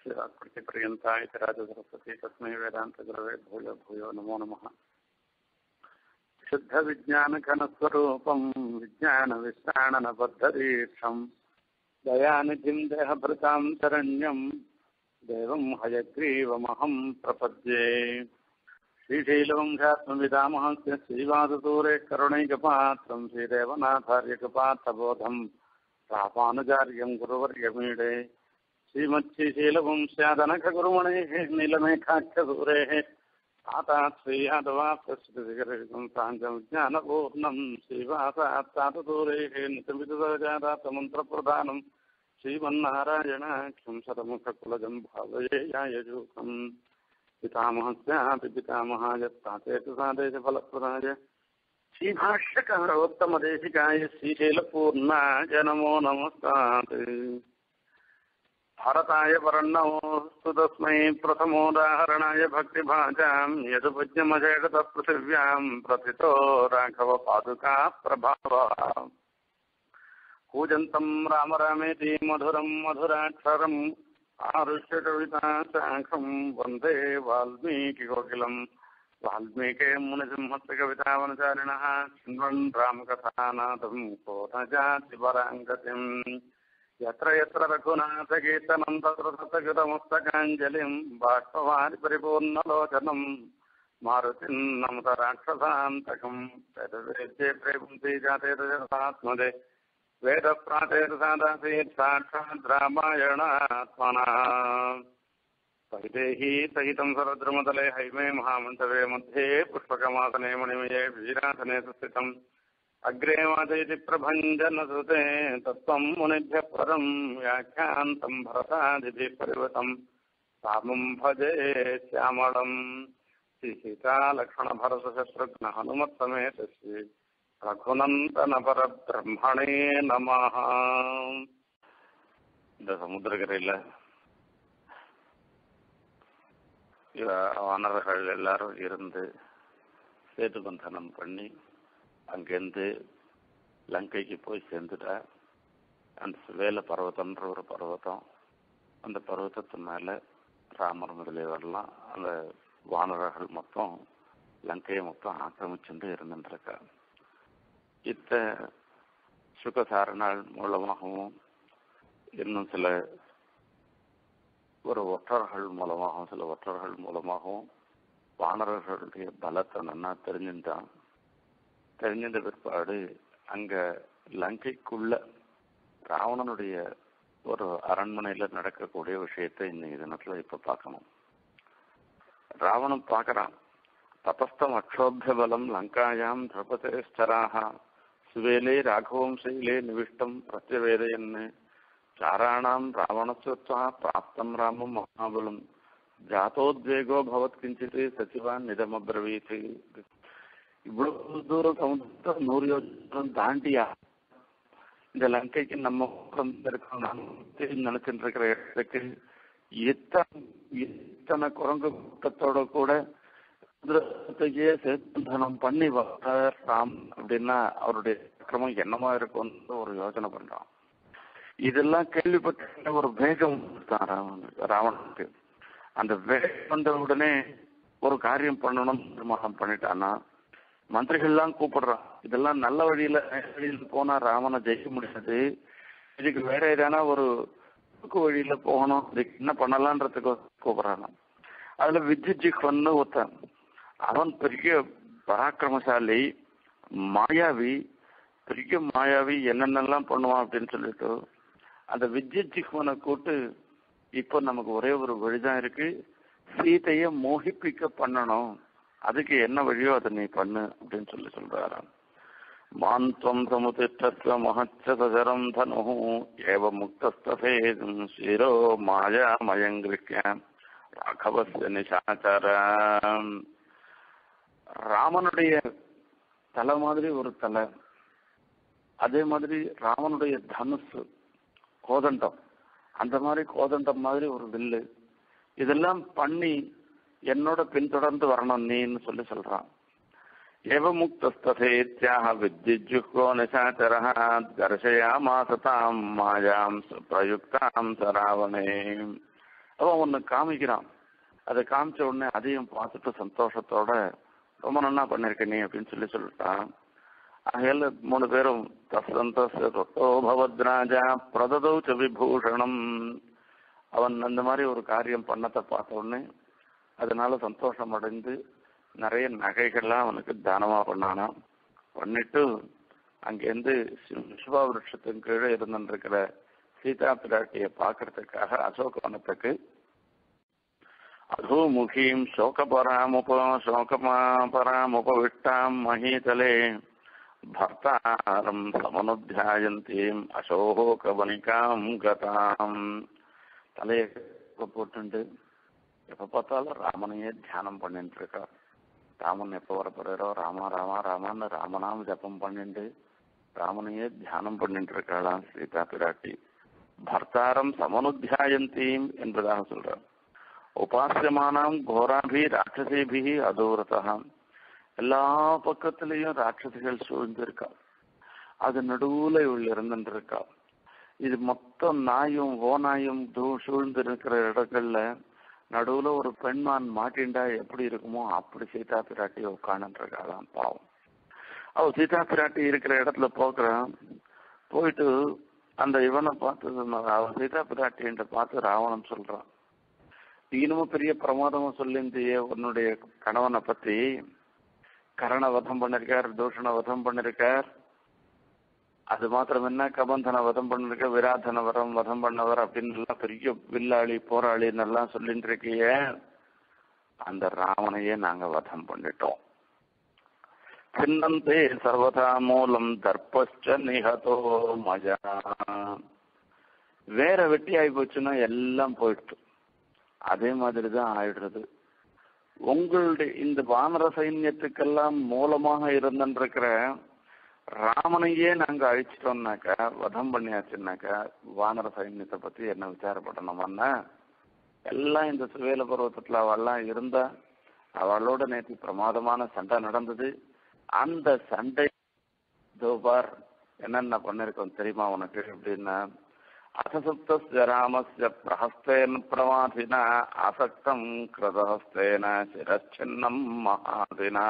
यस्याकृतिपर्यन्ता इति राजसरस्वती तस्मै वेदान्तगुरवे भूयो भूयो नमो नमः शुद्धविज्ञानघनस्वरूपम् विज्ञानविश्राणनबद्धदीक्षम् दयानिधिम् देहभृताम् शरण्यम् देवम् हयग्रीवमहम् प्रपद्ये श्रीशैलवंशात्मविदामहस्य श्रीवाससूरे करुणैकपात्रम् श्रीदेवनाथार्यकपात्रबोधम् रामानुजार्यम् गुरुवर्यमीडे श्रीमच्छीशीलवंस्यादनखगुरुमणेः नीलमेघाख्यसूरेः आतात् श्रीयादवाप्तश्रुतिगरहितम् साङ्गविज्ञानपूर्णम् श्रीवासात् सातसूरेः नितमितजातात्मन्त्रप्रधानम् श्रीमन्नारायणाख्यम् शतमुखकुलजम् भावये यायजूकम् पितामहस्यापि पितामहाय तातेतु सादेशफलप्रदाय श्रीभाष्यकारोत्तमदेशिकाय श्रीशैलपूर्णाय नमो नमस्तात् भारताय वर्णमोऽस्तु तस्मै प्रथमोदाहरणाय भक्तिभाजाम् यदुपज्ञमजगतः पृथिव्याम् प्रथितो राघवपादुका प्रभावः कूजन्तम् राम रामेति मधुरम् मधुराक्षरम् आरुष्य कविता शाखम् वन्दे वाल्मीकिकोकिलम् वाल्मीके मुनिसिंहस्य कवितावनचारिणः शृण्वन् रामकथानाथम् को न जाति पराङ्गतिम् यत्र यत्र रघुनाथकीर्तनम् तत्र तत्रकृतमस्तकाञ्जलिम् बाष्पवारि परिपूर्णलोचनम् मारुतिम् नमत राक्षसान्तकम् वेदवेद्ये प्रेपुंसि जाते रजसात्मदे वेदप्रातेर्सादासीत् साक्षात् रामायणात्मनः वैदेही सहितम् सरद्रुमतले हैमे महामन्तवे मध्ये पुष्पकमासने मणिमये वीरासने सुस्थितम् अग्रे वाचयति प्रभञ्जनसुते तत्त्वम् मुनिभ्यः परम् व्याख्यान्तम् भरतादिभिः परिवृतम् रामम् भजे श्यामळम् श्रीसीतालक्ष्मणभरतशत्रुघ्न हनुमत्समेत श्री ரகுநந்தனபரபிரம்மணே நமஹ இந்த சமுத்திரக்கரையில் வானர்கள் எல்லாரும் இருந்து சேது பந்தனம் பண்ணி அங்கேருந்து லங்கைக்கு போய் சேர்ந்துட்டா அந்த வேல பர்வதம்ன்ற ஒரு பர்வதம் அந்த பர்வதத்து மேலே ராமர் முதலியவரெல்லாம் அந்த வானரர்கள் மொத்தம் லங்கையை மொத்தம் ஆக்கிரமிச்சுட்டு இருந்துருக்கா இத்த சுகசாரணாள் மூலமாகவும் இன்னும் சில ஒரு ஒற்றர்கள் மூலமாகவும் சில ஒற்றர்கள் மூலமாகவும் வானரர்களுடைய பலத்தை நன்னா தெரிஞ்சுட்டான் தெரிஞ்சின்ற பிற்பாடு அங்க லங்கைக்குள்ள ராவணனுடைய ஒரு அரண்மனையில நடக்கக்கூடிய விஷயத்தை இன்னைக்கு தினத்துல இப்ப பார்க்கணும் ராவணன் பார்க்கறான் தபஸ்தம் அக்ஷோபிய பலம் லங்காயாம் திரபதேஸ்தராக சுவேலே ராഘவம் சைலே நிவிஷ்டம் பிரத்யவேதையன்னு சாராணாம் ராவணஸ்வத்வா பிராப்தம் ராமம் மகாபலம் ஜாத்தோத்வேகோ பவத் கிஞ்சித் சச்சிவான் நிதமப்ரவீத் இவ்வளவு தூரம் சமுத்திரம் நூறு யோஜனம் தாண்டியா இந்த லங்கைக்கு நம்ம இருக்கோம் நினைச்சிட்டு இருக்கிற இடத்துக்கு எத்தனை எத்தனை குரங்கு கூட்டத்தோட கூட குதிரத்தையே சேத்தனம் பண்ணி வர்றார் ராம் அப்படின்னா அவருடைய அக்கிரமம் என்னமா இருக்கும்னு ஒரு யோசனை பண்றான் இதெல்லாம் கேள்விப்பட்ட ஒரு வேகம் தான் ராவனுக்கு ராவணனுக்கு அந்த வேகம் வந்த உடனே ஒரு காரியம் பண்ணணும் தீர்மானம் பண்ணிட்டான்னா மந்திரிகள்லாம் கூப்பிடுறான் இதெல்லாம் நல்ல வழியில வழியில போனா ராவனை ஜெயிக்க முடியாது இதுக்கு வேற ஏதானா ஒரு குறுக்கு வழியில போகணும் இதுக்கு என்ன பண்ணலான்றதுக்கு கூப்பிடுறான் அதுல வித்யுஜிக்வன்னு ஒருத்தன் அவன் பெரிய பராக்கிரமசாலி மாயாவி பெரிய மாயாவி என்னென்னலாம் பண்ணுவான் அப்படின்னு சொல்லிட்டு அந்த வித்யுஜிக்வனை கூட்டு இப்போ நமக்கு ஒரே ஒரு வழிதான் இருக்கு சீதைய மோகிப்பிக்க பண்ணணும் அதுக்கு என்ன வழியோ அதை நீ பண்ணு அப்படின்னு சொல்லி சொல்றாராம் மாந்தம் சமுதிஷ்டத்வ மகச்சதரம் தனு ஏவ முக்தஸ்தசேதும் ஸ்ரீரோ மாயா மயங்கிருக்க ராகவஸ்ய நிசாச்சாரம் ராமனுடைய தலை மாதிரி ஒரு தலை அதே மாதிரி ராமனுடைய தனுசு கோதண்டம் அந்த மாதிரி கோதண்டம் மாதிரி ஒரு வில்லு இதெல்லாம் பண்ணி என்னோட பின்தொடர்ந்து வரணும் நீன்னு சொல்லி சொல்றான் एवमुक्तस्तथेत्याह विद्युज्जुह्वो निशाचरः दर्शयामास ताम् मायाम् प्रयुक्ताम् स रावणे அவன் ஒன்று காமிக்கிறான் அதை காமிச்ச உடனே அதையும் பார்த்துட்டு சந்தோஷத்தோட ரொம்ப நல்லா பண்ணிருக்க நீ அப்படின்னு சொல்லி சொல்லிட்டான் ஆகையால மூணு பேரும் தசந்தோ பவத்ராஜா பிரததௌ ச விபூஷணம் அவன் அந்த மாதிரி ஒரு காரியம் பண்ணத்தை பார்த்த உடனே அதனால சந்தோஷம் அடைந்து நிறைய நகைகள்லாம் அவனுக்கு தானமா பண்ணானாம் பண்ணிட்டு அங்கேருந்து விஸ்வா விருட்சத்தின் கீழே இருந்துருக்கிற சீதா பிராட்டியை பார்க்கறதுக்காக அசோகவனத்துக்கு அधोमुखीं शोकपरामुप शोकपरामुपविष्टां महीतले भर्तारं समनुध्यायन्तीम् அசோகவனிகாம் கதாம் தலையை போட்டுண்டு எப்ப பார்த்தாலும் ராமனையே தியானம் பண்ணிட்டு இருக்கா ராமன் எப்ப வரப்போறாரோ ராமா ராமா ராமான்னு ராமநாம ஜபம் பண்ணிட்டு ராமனையே தியானம் பண்ணிட்டு இருக்காளாம் சீதா பிராட்டி பர்த்தாரம் சமனுத்தியாயந்தீம் என்பதாக சொல்றார் உபாசியமானாம் கோராபி ராட்சசேபி அதோரதா எல்லா பக்கத்திலையும் ராட்சசிகள் சூழ்ந்திருக்கா அது நடுவுல இவள் இருந்துருக்கா இது மொத்தம் நாயும் ஓநாயும் தூ சூழ்ந்து இருக்கிற இடங்கள்ல நடுவுல ஒரு பெண்மான் மாட்டின்டா எப்படி இருக்குமோ அப்படி சீதா பிராட்டி உட்காந்துருக்காளாம் பாவம் அவ சீதா பிராட்டி இருக்கிற இடத்துல போக்குறான் போயிட்டு அந்த இவனை பார்த்து அவ சீதா பிராட்டின்ற பார்த்து ராவணன் சொல்றான் இன்னமும் பெரிய பிரமாதமா சொல்லியிருந்தியே உன்னுடைய கணவனை பத்தி கரண வதம் பண்ணிருக்கார் தூஷண வதம் பண்ணிருக்கார் அது மாத்திரம் என்ன கபந்தன வதம் பண்ணிருக்க விராதன வரம் வதம் பண்ணவர் அப்படின்னு எல்லாம் பெரிய வில்லாளி போராளின்னு எல்லாம் சொல்லிட்டு இருக்கிய அந்த ராவணையே நாங்க வதம் பண்ணிட்டோம் சின்னந்தே சர்வதா மூலம் தர்ப்பச்ச நிகதோ மஜா வேற வெட்டி ஆகி போச்சுன்னா எல்லாம் போயிடுச்சு அதே மாதிரி தான் ஆயிடுறது உங்களுடைய இந்த வானர சைன்யத்துக்கெல்லாம் மூலமாக இருந்திருக்கிற ராமனையே நாங்க அழிச்சிட்டோம்னாக்கா வதம் பண்ணியாச்சுன்னாக்கா வானர சைன்யத்தை பத்தி என்ன விசாரப்படணுமான்னா எல்லாம் இந்த சுவேல பருவத்துல அவெல்லாம் இருந்தா அவளோட நேற்று பிரமாதமான சண்டை நடந்தது அந்த சண்டை தோபார் என்னென்ன பண்ணிருக்கோம் தெரியுமா உனக்கு அப்படின்னா அசசுப்தஸ்ய ராமஸ்ய பிரஹஸ்தேன பிரமாதினா ஆசக்தம் கிருதஹஸ்தேன சிரச்சின்னம் மகாதினா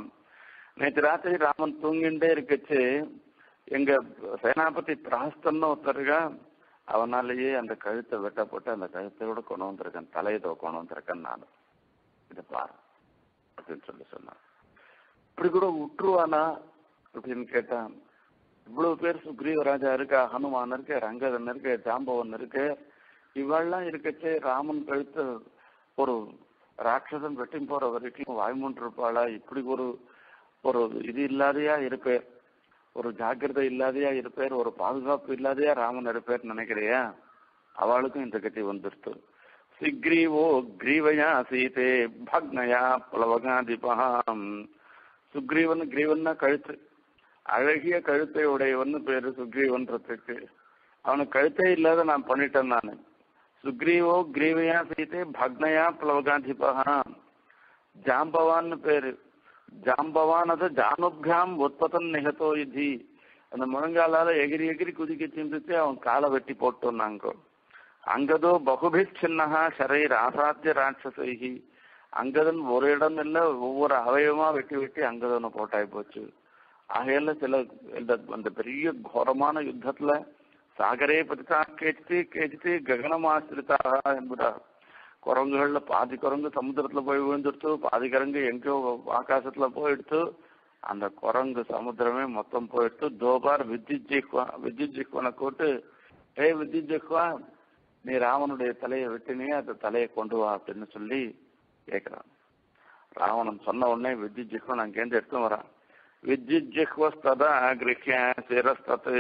நேற்று ராத்திரி ராமன் தூங்கிண்டே இருக்குச்சு எங்க சேனாபதி பிரஹஸ்தன்னு ஒருத்தருக்கா அவனாலேயே அந்த கழுத்தை வெட்டப்பட்டு அந்த கழுத்தையோட கொண்டு வந்திருக்கேன் தலையை தோ கொண்டு வந்திருக்கேன் நான் இதை பாரு அப்படின்னு சொல்லி சொன்னான் இப்படி கூட விட்டுருவானா அப்படின்னு கேட்டான் இவ்வளவு பேர் சுக்ரீவராஜா இருக்கா ஹனுமான் இருக்கு ரங்கதன் இருக்கு ஜாம்பவன் இருக்கு இவெல்லாம் இருக்கச்சே ராமன் கழுத்து ஒரு ராட்சசன் வெட்டி போற வரைக்கும் வாய்மூன்று இருப்பாளா இப்படி ஒரு ஒரு இது இல்லாதையா இருப்பேர் ஒரு ஜாக்கிரதை இல்லாதையா இருப்பேர் ஒரு பாதுகாப்பு இல்லாதையா ராமன் இருப்பேர் நினைக்கிறியா அவளுக்கும் இந்த கதி வந்துருத்து சிக்ரீவோ கிரீவயா சீதே பக்னயா புலவகாதிபகாம் சுக்ரீவன் கிரீவன்னா கழுத்து அழகிய கழுத்தை உடையவன் பேரு சுக்ரீவன்றதுக்கு அவனுக்கு கழுத்தே இல்லாத நான் பண்ணிட்டேன் நான் சுக்ரீவோ கிரீவையா சீதே பக்னயா பிளவகாதிபகா ஜாம்பவான்னு பேரு ஜாம்பவான் அது ஜானுபியாம் உற்பத்தன் நிகத்தோ இது அந்த முழங்காலால எகிரி எகிரி குதிக்க சிந்திச்சு அவன் காலை வெட்டி போட்டோம் நாங்க அங்கதோ பகுபிச்சின்னஹா ஷரீர் ஆசாத்திய ராட்சசைகி அங்கதன் ஒரு இடம் இல்ல ஒவ்வொரு அவயவமா வெட்டி வெட்டி அங்கதனை போட்டாய் போச்சு ஆகையில சில இந்த அந்த பெரிய கோரமான யுத்தத்துல சாகரே பதித்தா கேச்சித்து கேச்சித்து ககனமாசிரிதாக என்பதா குரங்குகள்ல பாதி குரங்கு சமுத்திரத்துல போய் விழுந்துடுத்து பாதி குரங்கு எங்கேயோ ஆகாசத்துல போயிடுத்து அந்த குரங்கு சமுத்திரமே மொத்தம் போயிடுத்து தோபார் வித்யுத் ஜிஹ்வா வித்யுத் ஜிஹ்வனை கூட்டு ஏ வித்யுத் ஜிஹ்வா நீ ராவனுடைய தலையை வெட்டினே அந்த தலையை கொண்டு வா அப்படின்னு சொல்லி கேட்கிறான் ராவணன் சொன்ன உடனே வித்யுத் ஜிஹ்வன் அங்கேருந்து எடுத்து வரான் வித்யுஜிஹ்வஸ்ததா கிருஹ்ய சிரஸ்தத்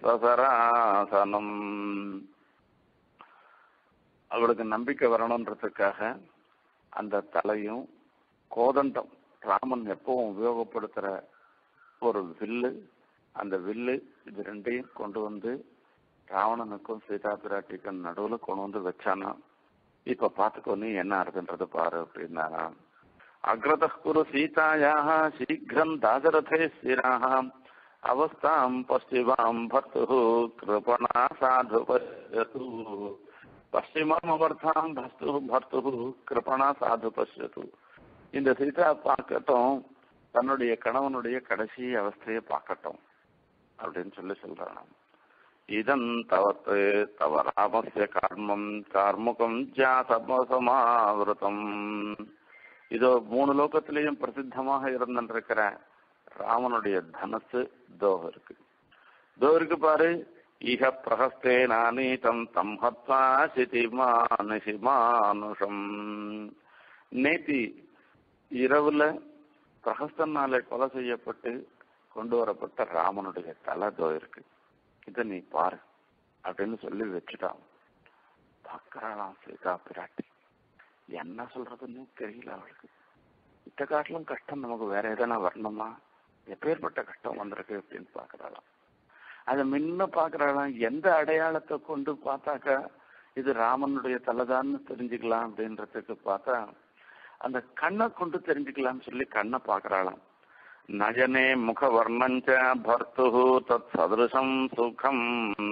சசராசனம் அவளுக்கு நம்பிக்கை வரணுன்றதுக்காக அந்த தலையும் கோதண்டம் ராமன் எப்பவும் உபயோகப்படுத்துற ஒரு வில்லு அந்த வில்லு இது ரெண்டையும் கொண்டு வந்து ராவணனுக்கும் சீதா பிராட்டிக்கும் நடுவுல கொண்டு வந்து வச்சானா இப்ப பாத்துக்கோ நீ என்ன ஆகுதுன்றது பாரு அப்படின்னாரா अग्रतः कुरु सीतायाः शीघ्रम् दाशरथे स्थिराः अवस्थाम् पश्चिमाम् भर्तुः कृपणा साधु पश्यतु பশ্চিமம் அபர்த்தாம் பஸ்து பர்த்து கிருபணா சாது பஷ்யத்து இந்த சீதா பார்க்கட்டும் தன்னுடைய கணவனுடைய கடைசி அவஸ்தையை பார்க்கட்டும் அப்படின்னு சொல்லி சொல்றான் இதன் தவத்து தவ ராமஸ்ய கர்மம் கார்முகம் ஜாசமாவிரதம் இதோ மூணு லோகத்திலையும் பிரசித்தமாக இருந்திருக்கிற ராமனுடைய தனசு தோ இருக்கு தோ இருக்கு பாரு இஹ பிரகஸ்தே நானீதம் தம் ஹத்வா சிதிமானுஷி மானுஷம் நேத்தி இரவுல பிரகஸ்தனாலே கொலை செய்யப்பட்டு கொண்டு வரப்பட்ட ராமனுடைய தலை தோ இருக்கு இதை நீ பாரு அப்படின்னு சொல்லி வச்சுட்டான் பார்க்கறாளாம் சீதா பிராட்டி என்ன சொல்றதுன்னு தெரியல அவளுக்கு இத்த காட்டிலும் கஷ்டம் நமக்கு வேற எதனா வரணுமா எப்பேற்பட்ட கஷ்டம் வந்திருக்கு அப்படின்னு பாக்குறாளாம் அதை முன்ன பாக்குறாளாம் எந்த அடையாளத்தை கொண்டு பார்த்தாக்கா இது ராமனுடைய தலைதான்னு தெரிஞ்சுக்கலாம் அப்படின்றதுக்கு பார்த்தா அந்த கண்ணை கொண்டு தெரிஞ்சுக்கலாம்னு சொல்லி கண்ணை பாக்குறாளாம் நஜனே முகவர்ணஞ்ச பர்த்து தத் சதுருஷம் சுகம்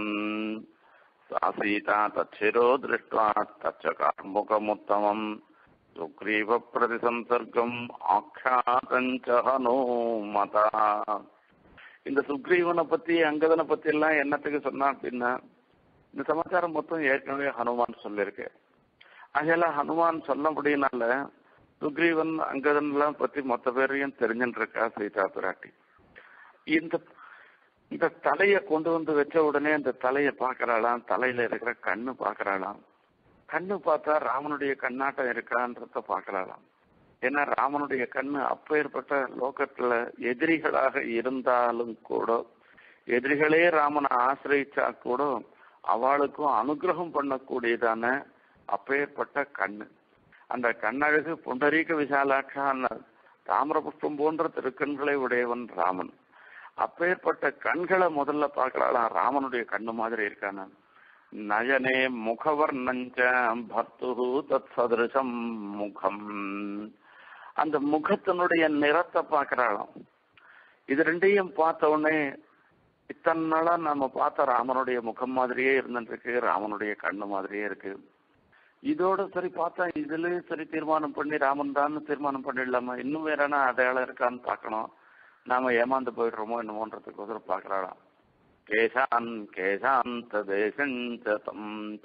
சீதா தச்சிரோ திருஷ்டுவா தச்ச கார்முகமுத்தமம் சுக்ரீவ பிரதிசம்சர்க்கம் ஆख्यातஞ்ச ஹனுமதா இந்த சுக்ரீவனை பத்தி அங்கதனை பத்தி எல்லாம் என்னத்துக்கு சொன்னா அப்படின்னா இந்த சமாச்சாரம் மொத்தம் ஏற்கனவே ஹனுமான் சொல்லியிருக்கு அதனால ஹனுமான் சொல்லபடினால சுக்ரீவன் அங்கதன் எல்லாம் பத்தி மொத்த பேரையும் தெரிஞ்சுட்டு இருக்கா சீதா பிராட்டி இந்த இந்த தலைய கொண்டு வந்து வச்ச உடனே அந்த தலையை பாக்குறாளாம் தலையில இருக்கிற கண்ணு பாக்குறாளாம் கண்ணு பார்த்தா ராமனுடைய கண்ணாட்டம் இருக்கான்றத பாக்குறாளாம் ஏன்னா ராமனுடைய கண்ணு அப்பேற்பட்ட லோகத்துல எதிரிகளாக இருந்தாலும் கூட எதிரிகளே ராமனை ஆசிரியிச்சா கூட அவளுக்கும் அனுகிரகம் பண்ணக்கூடியதான அப்பேற்பட்ட கண்ணு அந்த கண்ணழகு புண்டரீக விசாலாட்சான தாமிர புஷ்பம் போன்ற திருக்கண்களை உடையவன் ராமன் அப்பேற்பட்ட கண்களை முதல்ல பார்க்கறாளாம் ராமனுடைய கண்ணு மாதிரி இருக்கான நயனே முகவர்ணஞ்ச பர்த்து தத் சதுருஷம் முகம் அந்த முகத்தினுடைய நிறத்தை பார்க்கறாளாம் இது ரெண்டையும் பார்த்த உடனே இத்தனை நாளா நம்ம பார்த்த ராமனுடைய முகம் மாதிரியே இருந்துருக்கு ராமனுடைய கண்ணு மாதிரியே இருக்கு இதோட சரி பார்த்தா இதுலயே சரி தீர்மானம் பண்ணி ராமன் தான் தீர்மானம் பண்ணிடலாமா இன்னும் வேற என்ன அடையாளம் இருக்கான்னு பார்க்கணும் நாம ஏமாந்து போயிடுறோமோ என்னமோன்றதுக்கோசரம் பார்க்கறாளாம் கேசான் கேசாந்த தேசம்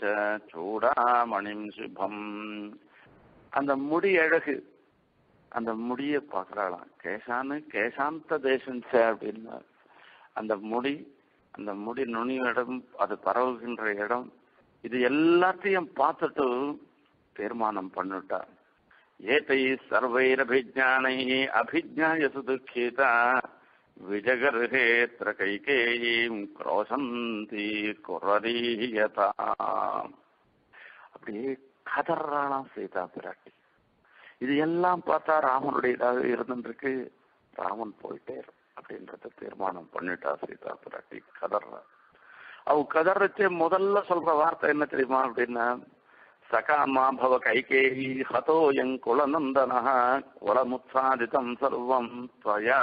சூடாமணிம் சுபம் அந்த முடி அழகு அந்த முடிய பார்க்கறாளாம் கேசான்னு கேசாந்த தேசம் அப்படின்னா அந்த முடி அந்த முடி நுனி இடம் அது பரவுகின்ற இடம் இது எல்லாத்தையும் பார்த்துட்டு தீர்மானம் பண்ணிட்டா ஏதை சர்வைரபிஜானை அபிஜாய சுதுக்கிதா விஜகர்ஹேத்திர கைகேயீம் குரோசந்தி குரரீயதா அப்படியே கதறாளாம் சீதா பிராட்டி இது எல்லாம் பார்த்தா ராமனுடையதாக இருந்துருக்கு ராமன் போயிட்டே அப்படின்றத தீர்மானம் பண்ணிட்டா சீதா பிராட்டி கதறா அவ கதறச்சே முதல்ல சொல்ற வார்த்தை என்ன தெரியுமா அப்படின்னா சகாமா பவ கைகேயி ஹதோயங் குலநந்தன குலமுத்சாதிதம் சர்வம் त्वया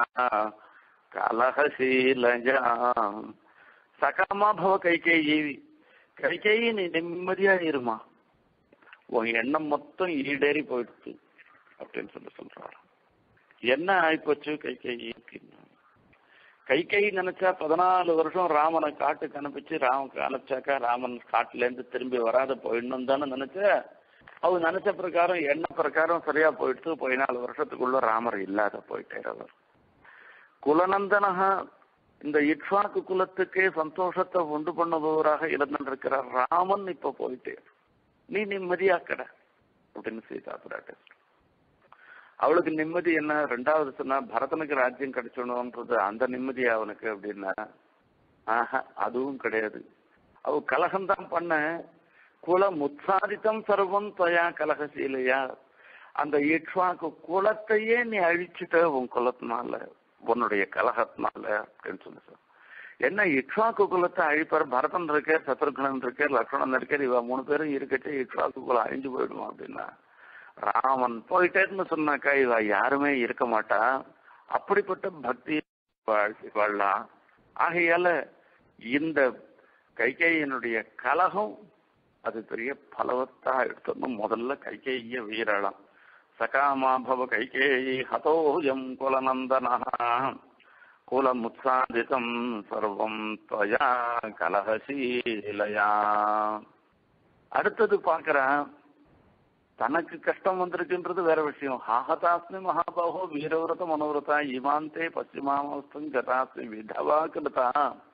கலகசீலஜா சகாமா பவ கைகேயி கைகேயி நீ நிம்மதியா இருமா உன் எண்ணம் மொத்தம் ஈடேறி போயிடுச்சு அப்படின்னு சொல்லி சொல்றாரு என்ன ஆயிப்போச்சு கைகேயி அப்படின்னா கைகை நினைச்சா பதினாலு வருஷம் ராமனை காட்டுக்கு அனுப்பிச்சு ராமனுக்கு அனுப்பிச்சாக்கா ராமன் காட்டுல இருந்து திரும்பி வராத போயிடணும் தானே நினைச்ச அவ நினைச்ச பிரகாரம் எண்ண பிரகாரம் சரியா போயிடுச்சு பதினாலு வருஷத்துக்குள்ள ராமர் இல்லாத போயிட்டார் அவர் குலநந்தனகா இந்த இட்வாக்கு குலத்துக்கே சந்தோஷத்தை உண்டு பண்ணுபவராக இருந்திருக்கிற ராமன் இப்ப போயிட்டே நீ நிம்மதியா கடை அப்படின்னு சீதா பிராட்டி அவளுக்கு நிம்மதி என்ன ரெண்டாவது சொன்னா பரதனுக்கு ராஜ்யம் கிடைச்சணும்ன்றது அந்த நிம்மதி அவனுக்கு அப்படின்னா ஆஹா அதுவும் கிடையாது அவ கலகம்தான் பண்ண குலம் உற்சாதித்தம் சர்வம் தொயா கலகசீலையா அந்த இட்வாக்கு குலத்தையே நீ அழிச்சுட்ட உன் குலத்தினால உன்னுடைய கலகத்தினால அப்படின்னு சொல்லி சார் என்ன இட்வாக்கு குலத்தை அழிப்பார் பரதன் இருக்கார் சத்ருகனன் இருக்கார் லக்ஷ்மணன் இருக்கார் இவ மூணு பேரும் இருக்கச்சே இட்வாக்கு குலம் அழிஞ்சு போயிடுமா அப்படின்னா ராமன் போயிட்டேன்னு சொன்னாக்கா இவ யாருமே இருக்க மாட்டா அப்படிப்பட்ட பக்தி வாழலாம் ஆகையால இந்த கைகையினுடைய கலகம் அது பெரிய பலவத்தா எடுத்தோம்னா முதல்ல கைகேய வீரலாம் சகாமாபவ கைகேயி ஹதோயம் குலநந்தனா குலமுத்சாதிதம் சர்வம் துவயா கலகசீலையா அடுத்தது பாக்குறேன் தனக்கு கஷ்டம் வந்திருக்குன்றது வேற விஷயம் ஹாஹதாஸ்மி மகாபாகோ வீரவிரத மனோவிரதா இமாந்தே பশ্চিமாமஸ்தம் கதாஸ்மி விதவா கிருதா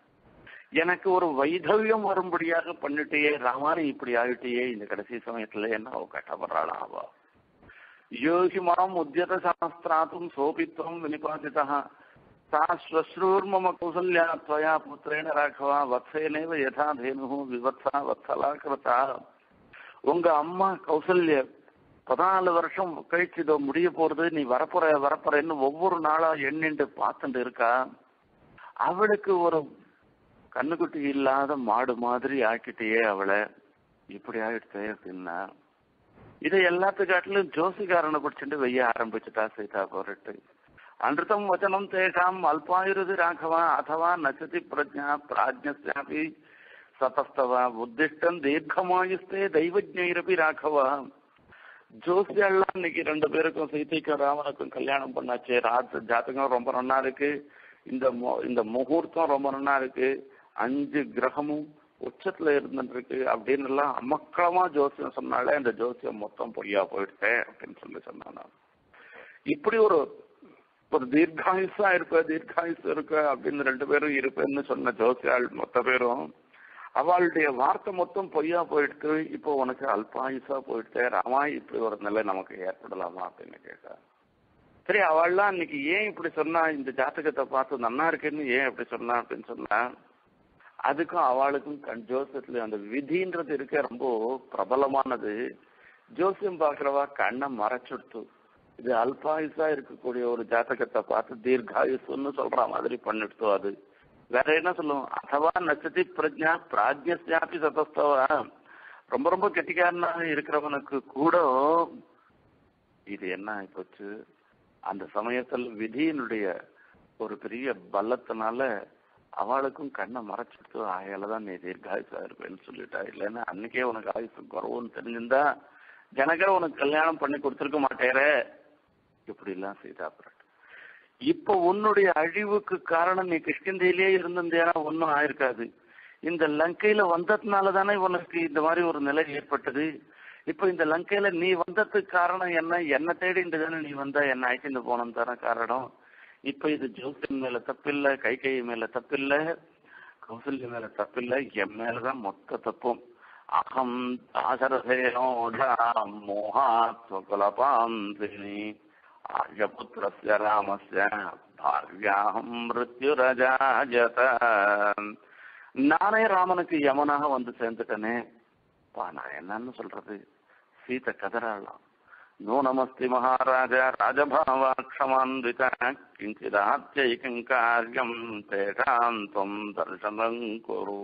எனக்கு ஒரு வைதவியம் வரும்படியாக பண்ணிட்டியே ராமாரி இப்படி ஆயிட்டியே இந்த கடைசி சமயத்துல என்ன அவ கஷ்டப்படுறாளா அவ யோகி மாம் உத்தியத சாஸ்திராத்தும் சோபித்வம் வினிபாதிதா சா ஸ்வஸ்ரூர்மம கௌசல்யா त्वया புத்திரேண ராഘவா வத்சேனேவ யதா தேனு விவத்சா வத்சலா கிருதா உங்க அம்மா கௌசல்ய பதினாலு வருஷம் கழிச்சு இதோ முடிய போறது நீ வரப்போற வரப்போறன்னு ஒவ்வொரு நாளா எண்ணிண்டு பார்த்துட்டு இருக்கா அவளுக்கு ஒரு கண்ணுக்குட்டி இல்லாத மாடு மாதிரி ஆக்கிட்டியே அவளை இப்படி ஆயிடுச்சே அப்படின்னா இதை எல்லாத்துக்காட்டிலும் ஜோசிகாரனை பிடிச்சிட்டு வெய்ய ஆரம்பிச்சுட்டா சீதா போரிட்டு அன்றுதம் வச்சனம் தேஷாம் அல்பாயுருது ராகவா அதவா நச்சதி பிரஜா பிராஜ்ஞாபி சதஸ்தவா உத்திஷ்டம் தீர்க்கமாயுஸ்தே தெய்வஜைரபி ராகவா ஜோசியெல்லாம் இன்னைக்கு ரெண்டு பேருக்கும் சீதைக்கும் ராமனுக்கும் கல்யாணம் பண்ணாச்சு ராத் ஜாதகம் ரொம்ப நன்னா இருக்கு இந்த மு- இந்த முகூர்த்தம் ரொம்ப நன்னா இருக்கு அஞ்சு கிரகமும் உச்சத்துல இருந்துட்டு இருக்கு அப்படின்னு எல்லாம் அமக்களமா ஜோசியம் சொன்னாலே அந்த ஜோசியம் மொத்தம் பொய்யா போயிடுச்சேன் அப்படின்னு சொல்லி சொன்னான் இப்படி ஒரு ஒரு தீர்காயுசா இருப்ப தீர்காயுசு இருக்க அப்படின்னு ரெண்டு பேரும் இருப்பேன்னு சொன்ன ஜோசியாள் மொத்த பேரும் அவளுடைய வார்த்தை மொத்தம் பொய்யா போயிடுத்து இப்போ உனக்கு அல்பாயுசா போயிடுச்சே ராமா இப்படி ஒரு நிலை நமக்கு ஏற்படலாமா அப்படின்னு கேட்டா சரி அவள்லாம் இன்னைக்கு ஏன் இப்படி சொன்னா இந்த ஜாதகத்தை பார்த்து நன்னா இருக்குன்னு ஏன் இப்படி சொன்னா அப்படின்னு சொன்னா அதுக்கும் அவளுக்கும் கண் ஜோசியத்துல அந்த விதின்றது இருக்க ரொம்ப பிரபலமானது ஜோசியம் பாக்குறவா கண்ணை மறைச்சுடுத்து இது அல்பாயுசா இருக்கக்கூடிய ஒரு ஜாதகத்தை பார்த்து தீர்காயுசுன்னு சொல்ற மாதிரி பண்ணிடுத்து அது வேற என்ன சொல்லுவோம் அதவா நட்சத்தி பிரஜா பிராஜ்யாபி சதஸ்தவா ரொம்ப ரொம்ப கெட்டிக்காரனாக இருக்கிறவனுக்கு கூட இது என்ன ஆயிப்போச்சு அந்த சமயத்துல விதியினுடைய ஒரு பெரிய பலத்தினால அவளுக்கும் கண்ணை மறைச்சிட்டு ஆயாலதான் நீ தீர்காயுசா இருப்பேன்னு சொல்லிட்டா இல்லைன்னா அன்னைக்கே உனக்கு ஆயுசு குறவுன்னு தெரிஞ்சிருந்தா ஜனகர் உனக்கு கல்யாணம் பண்ணி கொடுத்துருக்க மாட்டேரே இப்படி எல்லாம் சீதா பிராட்டி இப்ப உன்னுடைய அழிவுக்கு காரணம் நீ கிருஷ்ணந்தியிலேயே இருந்திருந்தேனா ஒன்னும் ஆயிருக்காது இந்த லங்கையில வந்ததுனால தானே உனக்கு இந்த மாதிரி ஒரு நிலை ஏற்பட்டது இப்ப இந்த லங்கையில நீ வந்ததுக்கு காரணம் என்ன என்ன தேடிட்டு தானே நீ வந்தா என்ன அழைச்சிட்டு போனோம் தானே காரணம் இப்ப இது ஜோசியன் மேல தப்பில்ல கை மேல தப்பில்ல கௌசல்ய மேல தப்பில்ல என் மேலதான் மொத்த தப்பும் அகம் தாசரசேனோடாம் மோகாத்வகுலபாந்தினி ஆர்யபுத்திரஸ்ய ராமஸ்ய பாரியாகம் மிருத்யுரஜாஜத நானே ராமனுக்கு யமனாக வந்து சேர்ந்துட்டனே பா நான் என்னன்னு சொல்றது சீத கதறாளாம் நூனமஸ்தி மகாராஜ ராஜபாவாட்சமான்வித கிஞ்சிதாத்யைகம் காரியம் தேஷாம் துவம் தர்சனம் குரு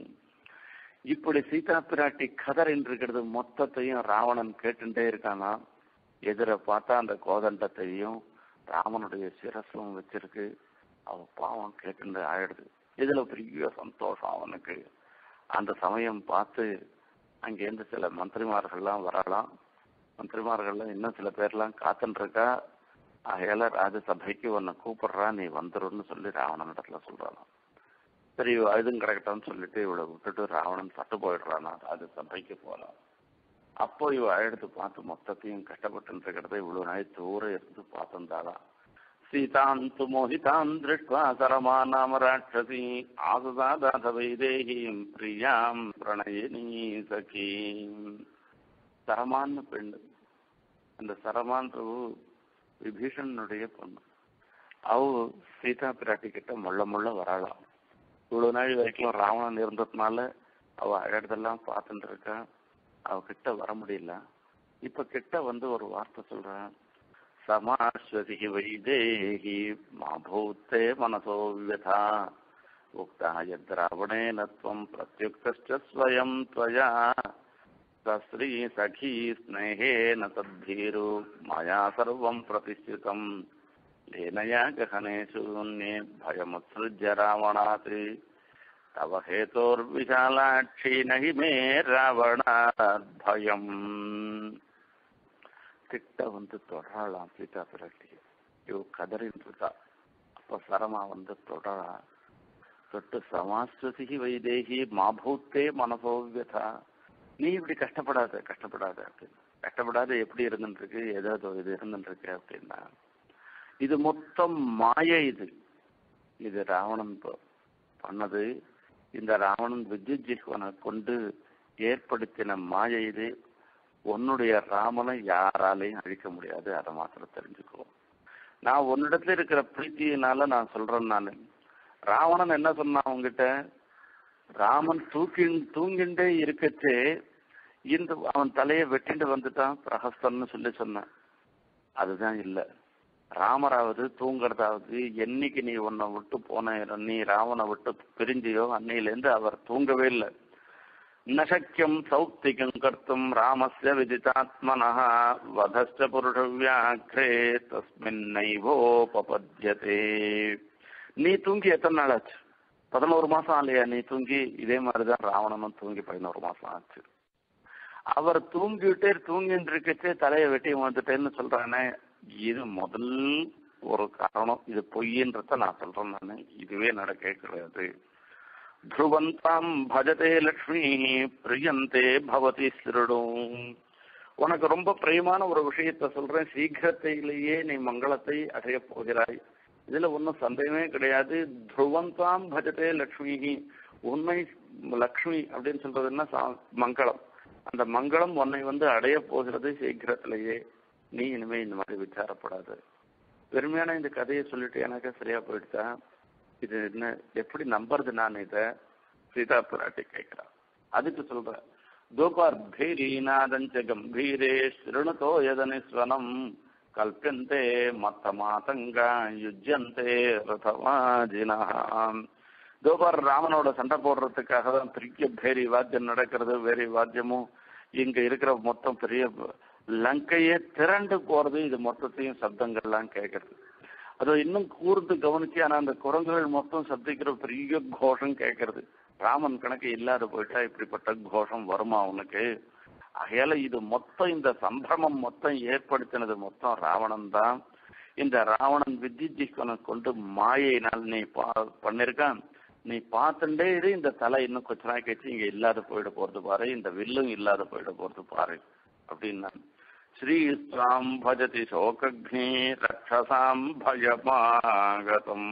இப்படி சீதா பிராட்டி கதறின்னு இருக்கிறது மொத்தத்தையும் ராவணன் கேட்டுட்டே இருக்கானா எதிர பார்த்தா அந்த கோதண்டத்தையும் ராமனுடைய சிரசும் வச்சிருக்கு அவ பாவம் கேட்டு ஆயிடுது இதுல பெரிய சந்தோஷம் அவனுக்கு அந்த சமயம் பார்த்து அங்கேருந்து சில மந்திரிமார்கள்லாம் வரலாம் மந்திரிமார்கள்லாம் இன்னும் சில பேர்லாம் காத்துன்னு இருக்கா ஆகையால ராஜசபைக்கு உன்னை கூப்பிடுறா நீ வந்துருன்னு சொல்லி ராவணன் இடத்துல சொல்றானாம் சரி இவ இதுவும் கிடக்கட்டும்னு சொல்லிட்டு இவளை விட்டுட்டு ராவணன் சட்டு போயிடுறானா ராஜசபைக்கு போறான் அப்போ இவ எடுத்து பார்த்து மொத்தத்தையும் கஷ்டப்பட்டு இருக்கிறத இவ்வளவு நாள் தூரம் இருந்து பார்த்திருந்தாளா சீதாந்து மோகிதாம் திருஷ்டுவா சரமானாம ராட்சசி ஆசுதாதாத வைதேகிம் பிரியாம் பிரணயினி சகீம் சரமான்னு பெண்ணு அந்த சரமான்றது விபீஷணனுடைய பொண்ணு அவ சீதா பிராட்டி கிட்ட முள்ள முள்ள வராளாம் இவ்வளவு நாள் வரைக்கும் ராவணன் இருந்ததுனால அவ அழகதெல்லாம் பார்த்துட்டு இருக்கா அவ கிட்ட வர முடியல இப்ப கிட்ட வந்து ஒரு வார்த்தை சொல்றான் சமாஸ்வதி வைதேகி மாபூத்தே மனசோ வியதா உக்தா யத் ராவணேன त्वं प्रत्युक्तश्च स्वयं त्वया सश्री सखी स्नेहेन तद्धीरो मया सर्वं प्रतिष्ठितम् लेनया गहने शून्ये भयमुत्सृज्य रावणात् தவ ஹேதோர்விசாலாட்சி நகி மே ராவணாத் பயம் கிட்ட வந்து தொடரலாம் சீதா பிராட்டி இவ கதறின்னு இருக்கா அப்ப சரமா வந்து தொடரா தொட்டு சமாஸ்வதி வைதேகி மாபூத்தே மனசோவியதா நீ இப்படி கஷ்டப்படாத கஷ்டப்படாத அப்படின்னு கஷ்டப்படாத எப்படி இருந்துருக்கு ஏதாவது இது இருந்துருக்கு அப்படின்னா இது மொத்தம் மாயை இது இது ராவணன் ப- பண்ணது இந்த ராவணன் வித்யுத் ஜிஹ்வனை கொண்டு ஏற்படுத்தின மாயை இது உன்னுடைய ராமனை யாராலையும் அழிக்க முடியாது அதை மாத்திரம் தெரிஞ்சுக்கோ நான் உன்னிடத்துல இருக்கிற பிரீத்தியினால நான் சொல்றேன் நான் ராவணன் என்ன சொன்னான் உங்ககிட்ட ராமன் தூக்கி தூங்கிண்டே இருக்கச்சே இந்த அவன் தலையை வெட்டிட்டு வந்துட்டான் பிரகஸ்தன்னு சொல்லி சொன்னான் அதுதான் இல்ல ராமராவது தூங்குறதாவது என்னைக்கு நீ உன்னை விட்டு போன நீ ராவனை விட்டு பிரிஞ்சியோ அன்னையிலேருந்து அவர் தூங்கவே இல்லை நசக்கியம் சௌக்திகம் கர்த்தும் ராமஸ்ய விதிதாத்மனः வதஸ்ட புருஷ வியாக்ரே தஸ்மின்னைவோபபத்யதே நீ தூங்கி எத்தனை நாள் ஆச்சு பதினோரு மாசம் ஆலையா நீ தூங்கி இதே மாதிரிதான் ராவணனும் தூங்கி பதினோரு மாசம் ஆச்சு அவர் தூங்கிட்டே தூங்கிட்டு இருக்கச்சே தலையை வெட்டி வந்துட்டேன்னு சொல்றானே இது முதல் ஒரு காரணம் இது பொய்ன்றத நான் சொல்றேன் நானு இதுவே நடக்க கிடையாது த்ருவந்தாம் பஜதே லக்ஷ்மி பிரியந்தே பவதி சிருடும் உனக்கு ரொம்ப பிரியமான ஒரு விஷயத்த சொல்றேன் சீக்கிரத்திலேயே நீ மங்களத்தை அடைய போகிறாய் இதுல ஒன்றும் சந்தேகமே கிடையாது த்ருவந்தாம் பஜதே லக்ஷ்மி உண்மை லக்ஷ்மி அப்படின்னு சொல்றது என்ன சா- மங்களம் அந்த மங்களம் உன்னை வந்து அடைய போகிறது சீக்கிரத்திலேயே நீ இனிமே இந்த மாதிரி விசாரப்படாது பெருமையான இந்த கதையை சொல்லிட்டு எனக்கு சரியா போயிடுச்சா இது என்ன எப்படி நம்புறது நான் இத சீதா பிராட்டி கேட்கிறா அதுக்கு சொல்றேன் தோபார் பீரீநாதஞ்ச கம்பீரே ஸ்ருணுதோ யதனிஸ்வனம் கல்பியந்தே மத்த மாதங்கா யுஜ்யந்தே ரதவாஜினாம் தோபார் ராமனோட சண்டை போடுறதுக்காக தான் பெரிய பேரி வாத்தியம் நடக்கிறது வேரி வாத்தியமும் இங்க இருக்கிற மொத்தம் பெரிய லங்கையே திரண்டு போறது இது மொத்தத்தையும் சப்தங்கள்லாம் கேட்கறது அது இன்னும் கூர்ந்து கவனிச்சு ஆனா அந்த குரங்குகள் மொத்தம் சப்திக்கிற பெரிய கோஷம் கேட்கறது ராமன் கணக்கு இல்லாத போயிட்டா இப்படிப்பட்ட கோஷம் வருமா அவனுக்கு ஆகையால இது மொத்தம் இந்த சம்பிரமம் மொத்தம் ஏற்படுத்தினது மொத்தம் ராவணன் தான் இந்த ராவணன் வித்யுஜிக்கனை கொண்டு மாயினால் நீ பா- பண்ணிருக்கான் நீ பார்த்துட்டே இரு இந்த தலை இன்னும் கொஞ்ச நாள் கழிச்சு இங்க இல்லாத போயிட போறது பாரு இந்த வில்லும் இல்லாத போயிட போறது பாரு அப்படின்னா ஸ்ரீஸ்வாம் பஜதி சோகக்னி ரக்ஷசாம் பயமாகதம்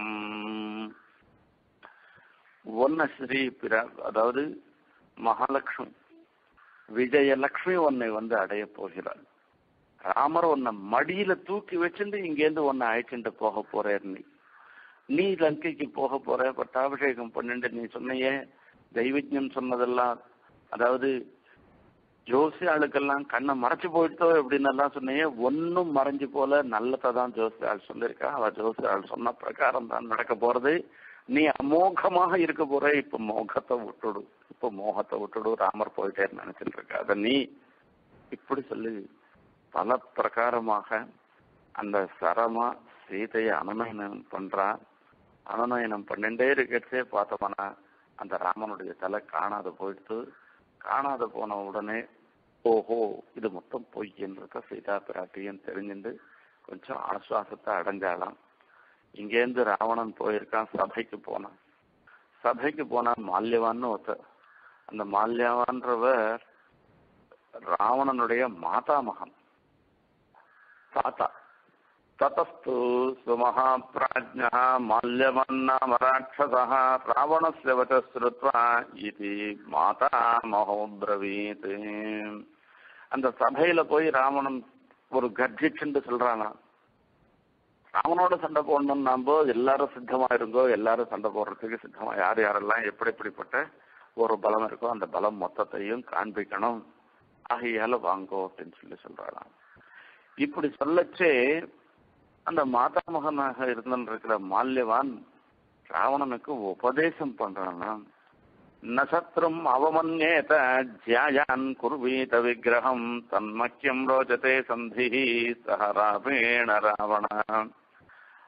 ஒன்ன ஸ்ரீ பிரா அதாவது மகாலட்சுமி விஜயலட்சுமி உன்னை வந்து அடைய போகிறாள் ராமர் உன்னை மடியில தூக்கி வச்சுட்டு இங்கேருந்து உன்னை அழைச்சிட்டு போக போறேர் நீ நீ லங்கைக்கு போக போற பட்டாபிஷேகம் பண்ணிட்டு நீ சொன்னையே தெய்வஜம் சொன்னதெல்லாம் அதாவது ஜோசி ஆளுக்கெல்லாம் கண்ணை மறைச்சு போயிட்டோ அப்படின்னு எல்லாம் சொன்னியே ஒன்னும் மறைஞ்சு போல நல்லதை தான் ஜோசி ஆள் சொல்லியிருக்கா அவ ஜோசி ஆள் சொன்ன பிரகாரம் தான் நடக்க போறது நீ அமோகமாக இருக்க போற இப்ப மோகத்தை விட்டுடு இப்ப மோகத்தை விட்டுடு ராமர் போயிட்டேன்னு நினைச்சிட்டு இருக்க அத நீ இப்படி சொல்லி பல பிரகாரமாக அந்த சரமா சீதையை அனுநயனம் பண்றா அனுநயனம் பண்ணிட்டே இருக்கச்சே பார்த்தோம்னா அந்த ராமனுடைய தலை காணாத போயிடுத்து காணாத போன உடனே ஓஹோ இது மொத்தம் பொய்ன்றத சீதா பிராட்டியும் தெரிஞ்சுட்டு கொஞ்சம் ஆசுவாசத்தை அடைஞ்சாலாம் இங்கேருந்து ராவணன் போயிருக்கான் சபைக்கு போனான் சபைக்கு போனா மால்யவான்னு ஒருத்தர் அந்த மால்யவான்றவர் ராவணனுடைய மாதா மகன் தாத்தா ततस्तु सुमहाप्राज्ञः माल्यवन्नाम राक्षसः रावणस्य वचः श्रुत्वा इति மாதாமகோப்ரவீத் அந்த சபையில போய் ராவணன் ஒரு கர்ஜிச்சுண்டு சொல்றானா ராவனோட சண்டை போடணும் நாம எல்லாரும் சித்தமா இருங்கோ எல்லாரும் சண்டை போடுறதுக்கு சித்தமா யார் யாரெல்லாம் எப்படி எப்படிப்பட்ட ஒரு பலம் இருக்கோ அந்த பலம் மொத்தத்தையும் காண்பிக்கணும் ஆகையால வாங்கோ அப்படின்னு சொல்லி சொல்றாராம் இப்படி சொல்லச்சே அந்த மாதாமகனாக இருந்திருக்கிற மால்யவான் ராவணனுக்கு உபதேசம் பண்றானா நசத்ரும் அவமன்யேத ஜியாயான் குர்வீத விக்கிரகம் தன்மக்கியம் ரோஜதே சந்தி சஹ ராவேண ராவண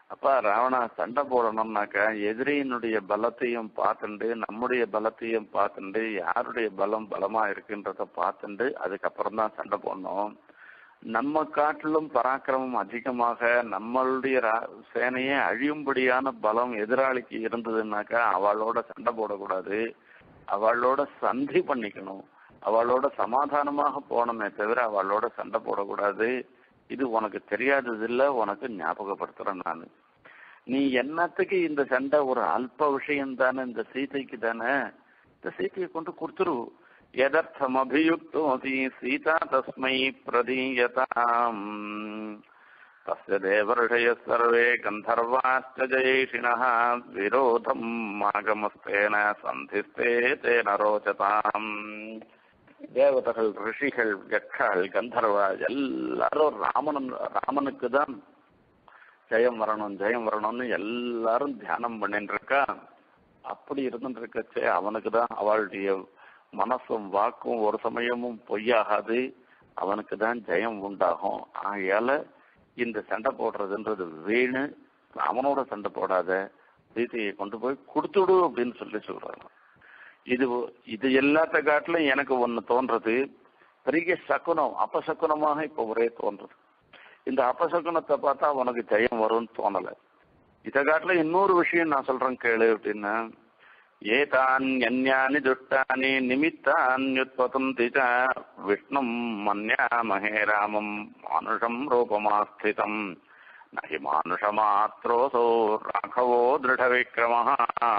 அப்பா ராவணா சண்டை போடணும்னாக்கா எதிரியினுடைய பலத்தையும் பார்த்துண்டு நம்முடைய பலத்தையும் பார்த்துண்டு யாருடைய பலம் பலமா இருக்குன்றத பார்த்துண்டு அதுக்கப்புறம் தான் சண்டை போடணும் நம்ம காட்டிலும் பராக்கிரமம் அதிகமாக நம்மளுடைய ரா- சேனையே அழியும்படியான பலம் எதிராளிக்கு இருந்ததுன்னாக்கா அவளோட சண்டை போடக்கூடாது அவளோட சந்தி பண்ணிக்கணும் அவளோட சமாதானமாக போனோமே தவிர அவளோட சண்டை போடக்கூடாது இது உனக்கு தெரியாதது இல்ல உனக்கு ஞாபகப்படுத்துறேன் நான் நீ என்னத்துக்கு இந்த சண்டை ஒரு அல்ப விஷயம் தானே இந்த சீதைக்கு தானே இந்த சீதையை கொண்டு கொடுத்துரு எதர்த்தம் அபியுக்தோதி சீதா தஸ்மை பிரதீயதாம் தஸ்ய தேவர்ஷய சர்வே கந்தர்வாश्च ஜெயிஷிணः விரோதம் ஆகமஸ்தேன சந்திஸ்தே தேன ரோச்சதாம் தேவதைகள் ரிஷிகள் யக்ஷாள் கந்தர்வா எல்லாரும் ராமன் ராமனுக்கு தான் ஜெயம் வரணும் ஜெயம் வரணும்னு எல்லாரும் தியானம் பண்ணிட்டு இருக்கா அப்படி இருந்துட்டு இருக்கச்சே அவனுக்கு தான் அவளுடைய மனசும் வாக்கும் ஒரு சமயமும் பொய்யாகாது அவனுக்கு தான் ஜெயம் உண்டாகும் ஆகையால இந்த சண்டை போடுறதுன்றது வீணு அவனோட சண்டை போடாத சீதையை கொண்டு போய் கொடுத்துடு அப்படின்னு சொல்லி சொல்றாங்க இது இது எல்லாத்த காட்டிலும் எனக்கு ஒண்ணு தோன்றது பெரிய சகுனம் அபசகுனமாக இப்ப ஒரே தோன்றது இந்த அபசகுனத்தை பார்த்தா உனக்கு ஜெயம் வரும்னு தோணல இதை காட்டில இன்னொரு விஷயம் நான் சொல்றேன் கேளு அப்படின்னா ஏதான்யன்யானி துஷ்டானி நிமித்தான்யுத்பதந்தி ச விஷ்ணும் மன்யாமஹே ராமம் மானுஷம் ரூபமாஸ்திதம் நகி மானுஷமாத்ரோசோ ராഘவோ திருடவிக்ரமः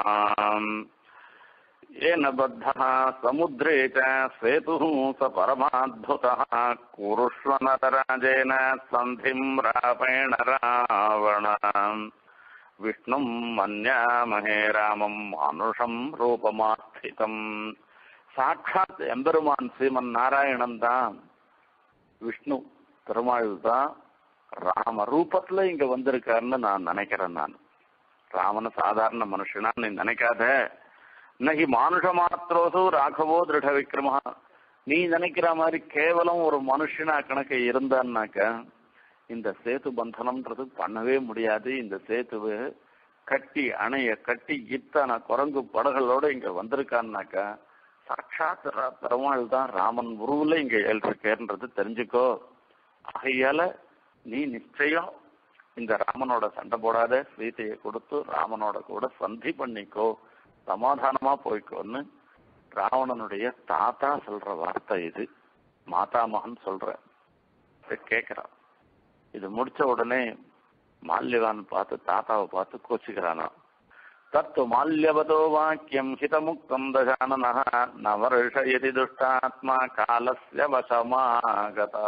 येन बद्धः समुद्रे च सेतुः स परमाद्भुतः कुरुष्व नटराजेन सन्धिम् रापेण रावण விஷ்ணும் மன்யாமஹே ராமம் மானுஷம் ரூபமாஸ்திதம் சாட்சாத் எம்பெருமான் ஸ்ரீமன் நாராயணன் தான் விஷ்ணு பெருமாள் தான் ராம ரூபத்துல இங்க வந்திருக்காருன்னு நான் நினைக்கிறேன் நான் ராமன் சாதாரண மனுஷனா நீ நினைக்காத இன்னைக்கு மானுஷ மாத்திரோசு ராகவோ திருட விக்ரமா நீ நினைக்கிற மாதிரி கேவலம் ஒரு மனுஷனா கணக்கு இருந்தான்னாக்க இந்த சேத்து பந்தனம்ன்றது பண்ணவே முடியாது இந்த சேத்துவை கட்டி அணைய கட்டி இத்தனை குரங்கு படகளோட இங்க வந்திருக்கான்னாக்கா சாட்சாத் ர- பெருமாள் தான் ராமன் உருவுல இங்க ஏழ்றிருக்கேன்றது தெரிஞ்சுக்கோ ஆகையால நீ நிச்சயம் இந்த ராமனோட சண்டை போடாத சீதையை கொடுத்து ராமனோட கூட சந்தி பண்ணிக்கோ சமாதானமா போய்க்கோன்னு ராவணனுடைய தாத்தா சொல்ற வார்த்தை இது மாதாமகன் சொல்ற இதை கேக்குறான் இது முடிச்ச உடனே மால்யவான் பார்த்து தாத்தாவை பார்த்து கோச்சுக்கிறானா தத்து மால்யவதோ வாக்கியம் ஹிதமுக்தம் தசானன ந வருஷயதி துஷ்டாத்மா காலஸ்ய வசமாகதா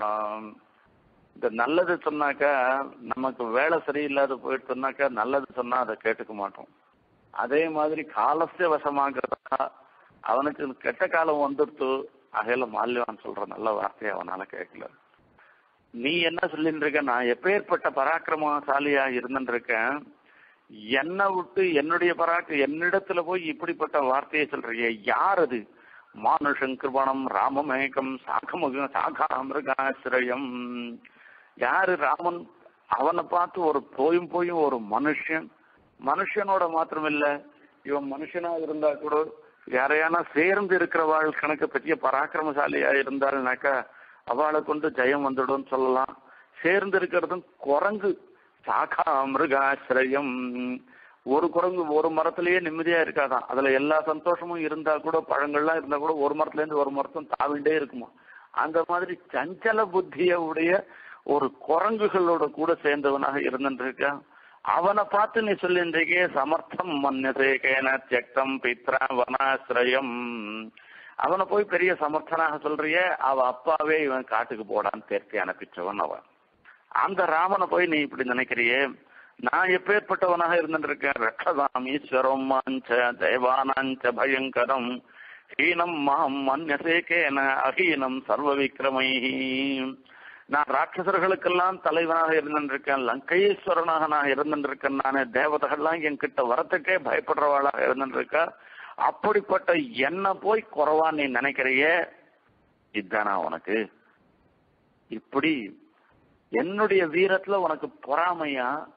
இந்த நல்லது சொன்னாக்கா நமக்கு வேலை சரியில்லாத போயிட்டு சொன்னாக்கா நல்லது சொன்னா அதை கேட்டுக்க மாட்டோம் அதே மாதிரி காலஸ்ய வசமாகதா அவனுக்கு கெட்ட காலம் வந்துடுத்து அகையில மால்யவான் சொல்ற நல்ல வார்த்தையை அவனால கேட்கல நீ என்ன சொல்லிட்டு இருக்க நான் எப்பேற்பட்ட பராக்கிரமசாலியா இருந்துட்டு இருக்கேன் என்னை விட்டு என்னுடைய பராக்க என்னிடத்துல போய் இப்படிப்பட்ட வார்த்தையை சொல்றீங்க யார் அது மானுஷம் கிருபணம் ராமமேகம் சாகமுக சாகாமிருகாசிரயம் யாரு ராமன் அவனை பார்த்து ஒரு போயும் போயும் ஒரு மனுஷன் மனுஷனோட மாத்திரம் இல்ல இவன் மனுஷனா இருந்தா கூட யாரையானா சேர்ந்து இருக்கிறவாள் கணக்கு பெரிய பராக்கிரமசாலியா இருந்தாள்னாக்கா அவளை கொண்டு ஜெயம் வந்துடும் சொல்லலாம் சேர்ந்து இருக்கிறதும் குரங்கு சாகா மிருகாசிரயம் ஒரு குரங்கு ஒரு மரத்திலேயே நிம்மதியா இருக்காதான் அதுல எல்லா சந்தோஷமும் இருந்தா கூட பழங்கள்லாம் இருந்தா கூட ஒரு மரத்துல இருந்து ஒரு மரத்தும் தாவிண்டே இருக்குமா அந்த மாதிரி சஞ்சல புத்திய உடைய ஒரு குரங்குகளோட கூட சேர்ந்தவனாக இருந்துருக்கான் அவனை பார்த்து நீ சொல்லின்றீங்க சமர்த்தம் மன்யதேகேன தியக்தம் பித்ரா வனாசிரயம் அவனை போய் பெரிய சமர்த்தனாக சொல்றிய அவ அப்பாவே இவன் காட்டுக்கு போடான்னு தேர்த்தி அனுப்பிச்சவன் அவன் அந்த ராமனை போய் நீ இப்படி நினைக்கிறியே நான் எப்பேற்பட்டவனாக இருந்துருக்கேன் ரட்சதாம் ஈஸ்வரம் மாஞ்ச தேவானாஞ்ச பயங்கரம் ஹீனம் மாம் மன்யசேகேன அஹீனம் சர்வ விக்ரமை நான் ராட்சசர்களுக்கெல்லாம் தலைவனாக இருந்திருக்கேன் லங்கையீஸ்வரனாக நான் இருந்திருக்கேன் நானே தேவதைகள்லாம் என்கிட்ட வரத்துக்கே பயப்படுறவாளாக இருந்திருக்கா அப்படிப்பட்ட என்ன போய் குறவா நீ நினைக்கிறியே இதுதானா உனக்கு இப்படி என்னுடைய வீரத்துல உனக்கு பொறாமையா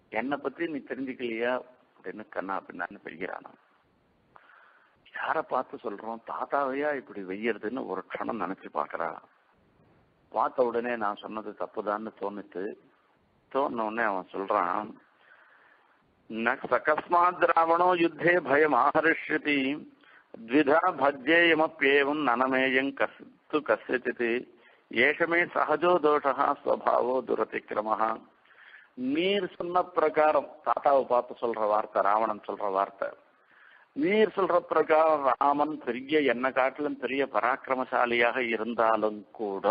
என்னை பத்தி நீ தெரிஞ்சுக்கலையா அப்படின்னு கண்ணா அப்படின்னு பெய்கிறானா யார பார்த்து சொல்றோம் தாத்தாவையா இப்படி வெய்யறதுன்னு ஒரு க்ஷணம் நினைச்சு பாக்குறா பார்த்த உடனே நான் சொன்னது தப்புதான்னு தோணுச்சு தோணுன உடனே அவன் சொல்றான் நகஸ்மாத் ராவணோ யுத்தே பயம் ஆஹரிஷ்யதி த்விதா பஜ்யேயமப்யேவம் நனமேயம் கஸ்து கசித் ஏஷமே சகஜோ தோஷா ஸ்வபாவோ துரதிக்கிரமஹா நீர் சொன்ன பிரகாரம் தாத்தாவை பார்த்து சொல்ற வார்த்தை ராவணன் சொல்ற வார்த்தை நீர் சொல்ற பிரகாரம் ராமன் பெரிய என்ன காட்டிலும் பெரிய பராக்கிரமசாலியாக இருந்தாலும் கூட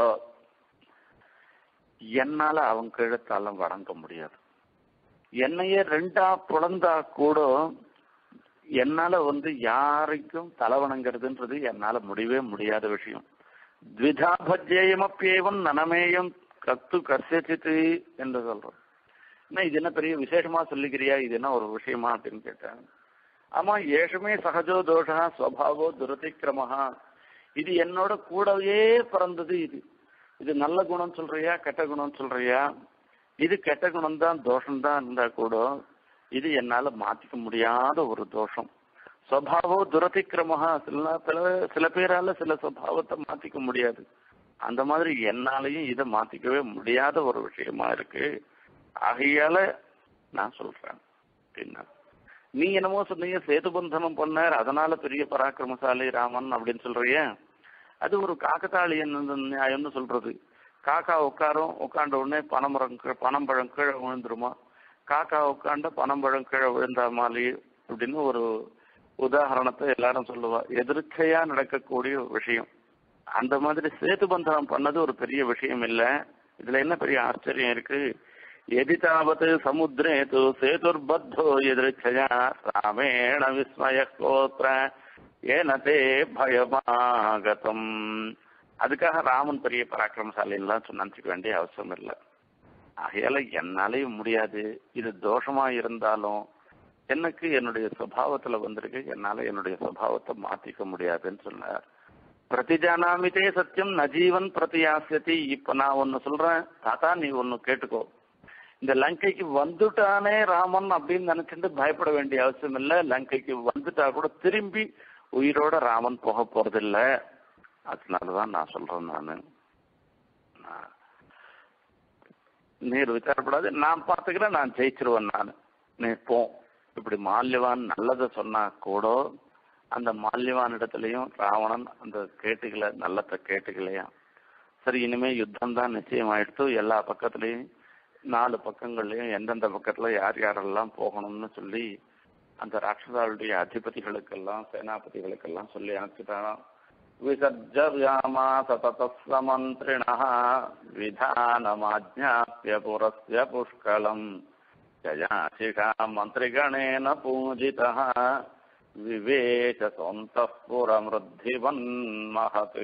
என்னால அவன் கீழத்தாலும் வணங்க முடியாது என்னையே ரெண்டா புலந்தா கூட என்னால வந்து யாருக்கும் தலை வணங்குறதுன்றது என்னால முடியவே முடியாத விஷயம் த்விதா பஜ்யேயமப்பேவன் நனமேயம் கத்து கசித்து என்று சொல்றோம் என்ன இது என்ன பெரிய விசேஷமா சொல்லிக்கிறியா இது என்ன ஒரு விஷயமா அப்படின்னு கேட்டேன் ஆமா ஏஷமே சகஜோ தோஷா ஸ்வபாவோ துரதிக்கிரமஹா இது என்னோட கூடவே பிறந்தது இது இது நல்ல குணம் சொல்றியா கெட்ட குணம் சொல்றியா இது கெட்ட குணம் தான் தோஷம் தான் இருந்தா கூட இது என்னால மாத்திக்க முடியாத ஒரு தோஷம் ஸ்வபாவோ துரதிக்கிரமஹா சில சில சில பேரால சில சுவாவத்தை மாத்திக்க முடியாது அந்த மாதிரி என்னாலையும் இதை மாத்திக்கவே முடியாத ஒரு விஷயமா இருக்கு ஆகையால நான் சொல்றேன் அப்படின்னா நீ என்னமோ சொன்னீங்க சேது பந்தனம் பண்ணார் அதனால பெரிய பராக்கிரமசாலி ராமன் அப்படின்னு சொல்றிய அது ஒரு காக்கத்தாளி நியாயம்னு சொல்றது காக்கா உட்காரும் உட்காண்ட உடனே பனமரம் பனம்பழம் கீழே விழுந்துருமா காக்கா உட்காண்ட பனம்பழம் கீழே விழுந்த மாதிரி அப்படின்னு ஒரு உதாரணத்தை எல்லாரும் சொல்லுவா எதிர்க்கையா நடக்கக்கூடிய விஷயம் அந்த மாதிரி சேது பந்தனம் பண்ணது ஒரு பெரிய விஷயம் இல்ல இதுல என்ன பெரிய ஆச்சரியம் இருக்கு எதிதாவது சமுத்திரே து சேதுர்பத்தோ எதிர்ச்சயா ராமேண விஸ்மய கோத்திர ஏனதே பயமாகதம் அதுக்காக ராமன் பெரிய பராக்கிரமசாலி எல்லாம் நினைச்சுக்க வேண்டிய அவசியம் இல்லை ஆகையால என்னாலையும் முடியாது இது தோஷமா இருந்தாலும் எனக்கு என்னுடைய சுபாவத்துல வந்திருக்கு என்னால என்னுடைய சுபாவத்தை மாத்திக்க முடியாதுன்னு சொன்னார் பிரதிஜானாமிதே சத்தியம் நஜீவன் பிரதியாசியதி இப்ப நான் ஒன்னு சொல்றேன் தாத்தா நீ ஒன்னு கேட்டுக்கோ இந்த லங்கைக்கு வந்துட்டானே ராமன் அப்படின்னு நினைச்சிட்டு பயப்பட வேண்டிய அவசியம் இல்ல லங்கைக்கு வந்துட்டா கூட திரும்பி உயிரோட ராமன் போக போறதில்ல அதனாலதான் நான் சொல்றேன் நானு நீர் விசாரப்படாது நான் பார்த்துக்கிறேன் நான் ஜெயிச்சிருவேன் நான் நீ போ இப்படி மால்யவான் நல்லதை சொன்னா கூட அந்த மால்யவான் இடத்துலயும் ராவணன் அந்த கேட்டுக்கல நல்லத்தை கேட்டுக்கலையா சரி இனிமே யுத்தம் தான் நிச்சயம் ஆயிடுத்து எல்லா பக்கத்துலயும் நாலு பக்கங்கள்லயும் எந்தெந்த பக்கத்துல யார் யாரெல்லாம் போகணும்னு சொல்லி அந்த ராட்சசாளுடைய அதிபதிகளுக்கெல்லாம் சேனாபதிகளுக்கெல்லாம் சொல்லி அனுப்பிச்சிட்டாராம் விசர்ஜயாமாச ததஸ்வ மந்திரிணः விதானமாஜ்ஞாப்ய புரஸ்ய புஷ்கலம் ஜயாசிஷா மந்திரிகணேன பூஜிதः விவேக சொந்தः புரமிருத்திவன் மகத்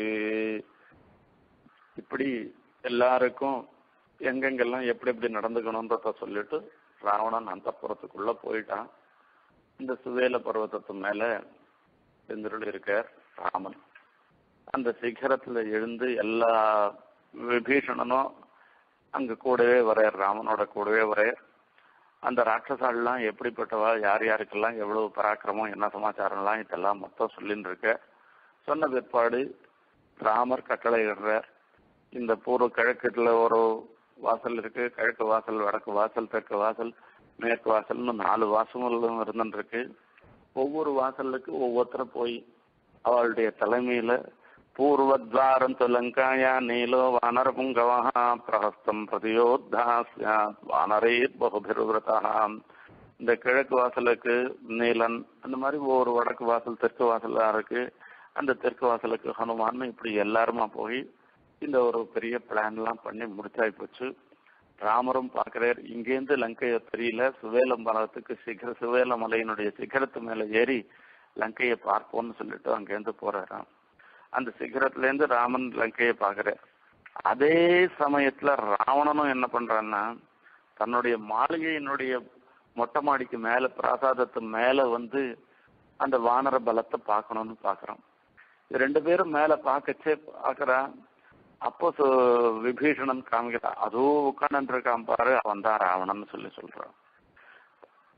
இப்படி எல்லாருக்கும் எங்கெங்கெல்லாம் எப்படி எப்படி நடந்துக்கணும்ன்றத சொல்லிட்டு ராவணன் அந்த புறத்துக்குள்ள போயிட்டான் இந்த சுவேல பர்வத்தத்து மேல செந்திருள் இருக்கார் ராமன் அந்த சிகரத்துல எழுந்து எல்லா விபீஷணனும் அங்க கூடவே வரையர் ராமனோட கூடவே வரையர் அந்த ராட்சசாலாம் எப்படிப்பட்டவா யார் யாருக்கெல்லாம் எவ்வளவு பராக்கிரமம் என்ன சமாச்சாரம்லாம் இதெல்லாம் மொத்தம் சொல்லின்னு இருக்க சொன்ன பிற்பாடு ராமர் கட்டளை இடுறார் இந்த பூர்வ கிழக்குல ஒரு வாசல் இருக்கு கிழக்கு வாசல் வடக்கு வாசல் தெற்கு வாசல் மேற்கு வாசல்னு நாலு வாசல்களும் இருந்துருக்கு ஒவ்வொரு வாசலுக்கு ஒவ்வொருத்தரும் போய் அவளுடைய தலைமையில பூர்வத்வாரம் லங்காயா நீலோ வானர புங்கவா பிரஹஸ்தம் பிரதியோத்தா சியாத் வானரேர் பகுபிருவிரதா இந்த கிழக்கு வாசலுக்கு நீலன் அந்த மாதிரி ஒவ்வொரு வடக்கு வாசல் தெற்கு வாசலா இருக்கு அந்த தெற்கு வாசலுக்கு ஹனுமான் இப்படி எல்லாருமா போய் இந்த ஒரு பெரிய பிளான் எல்லாம் பண்ணி முடிச்சாய் போச்சு ராமரும் பாக்குறார் இங்கேருந்து லங்கைய தெரியல சுவேலம் மரத்துக்கு சிகர சுவேல மலையினுடைய சிகரத்து மேல ஏறி லங்கையை பார்ப்போம்னு சொல்லிட்டு அங்கேருந்து போறாராம் அந்த சிகரத்துல இருந்து ராமன் லங்கையை பாக்குறார் அதே சமயத்துல ராவணனும் என்ன பண்றான்னா தன்னுடைய மாளிகையினுடைய மொட்டை மாடிக்கு மேல பிராசாதத்து மேல வந்து அந்த வானர பலத்தை பார்க்கணும்னு பாக்குறான் ரெண்டு பேரும் மேல பார்க்கச்சே பாக்குறான் அப்போ சு- விபீஷணன் காமிக்கிறான் அதோ உட்காந்து இருக்கான் பாரு அவன் தான் ராவணன் சொல்லி சொல்றான்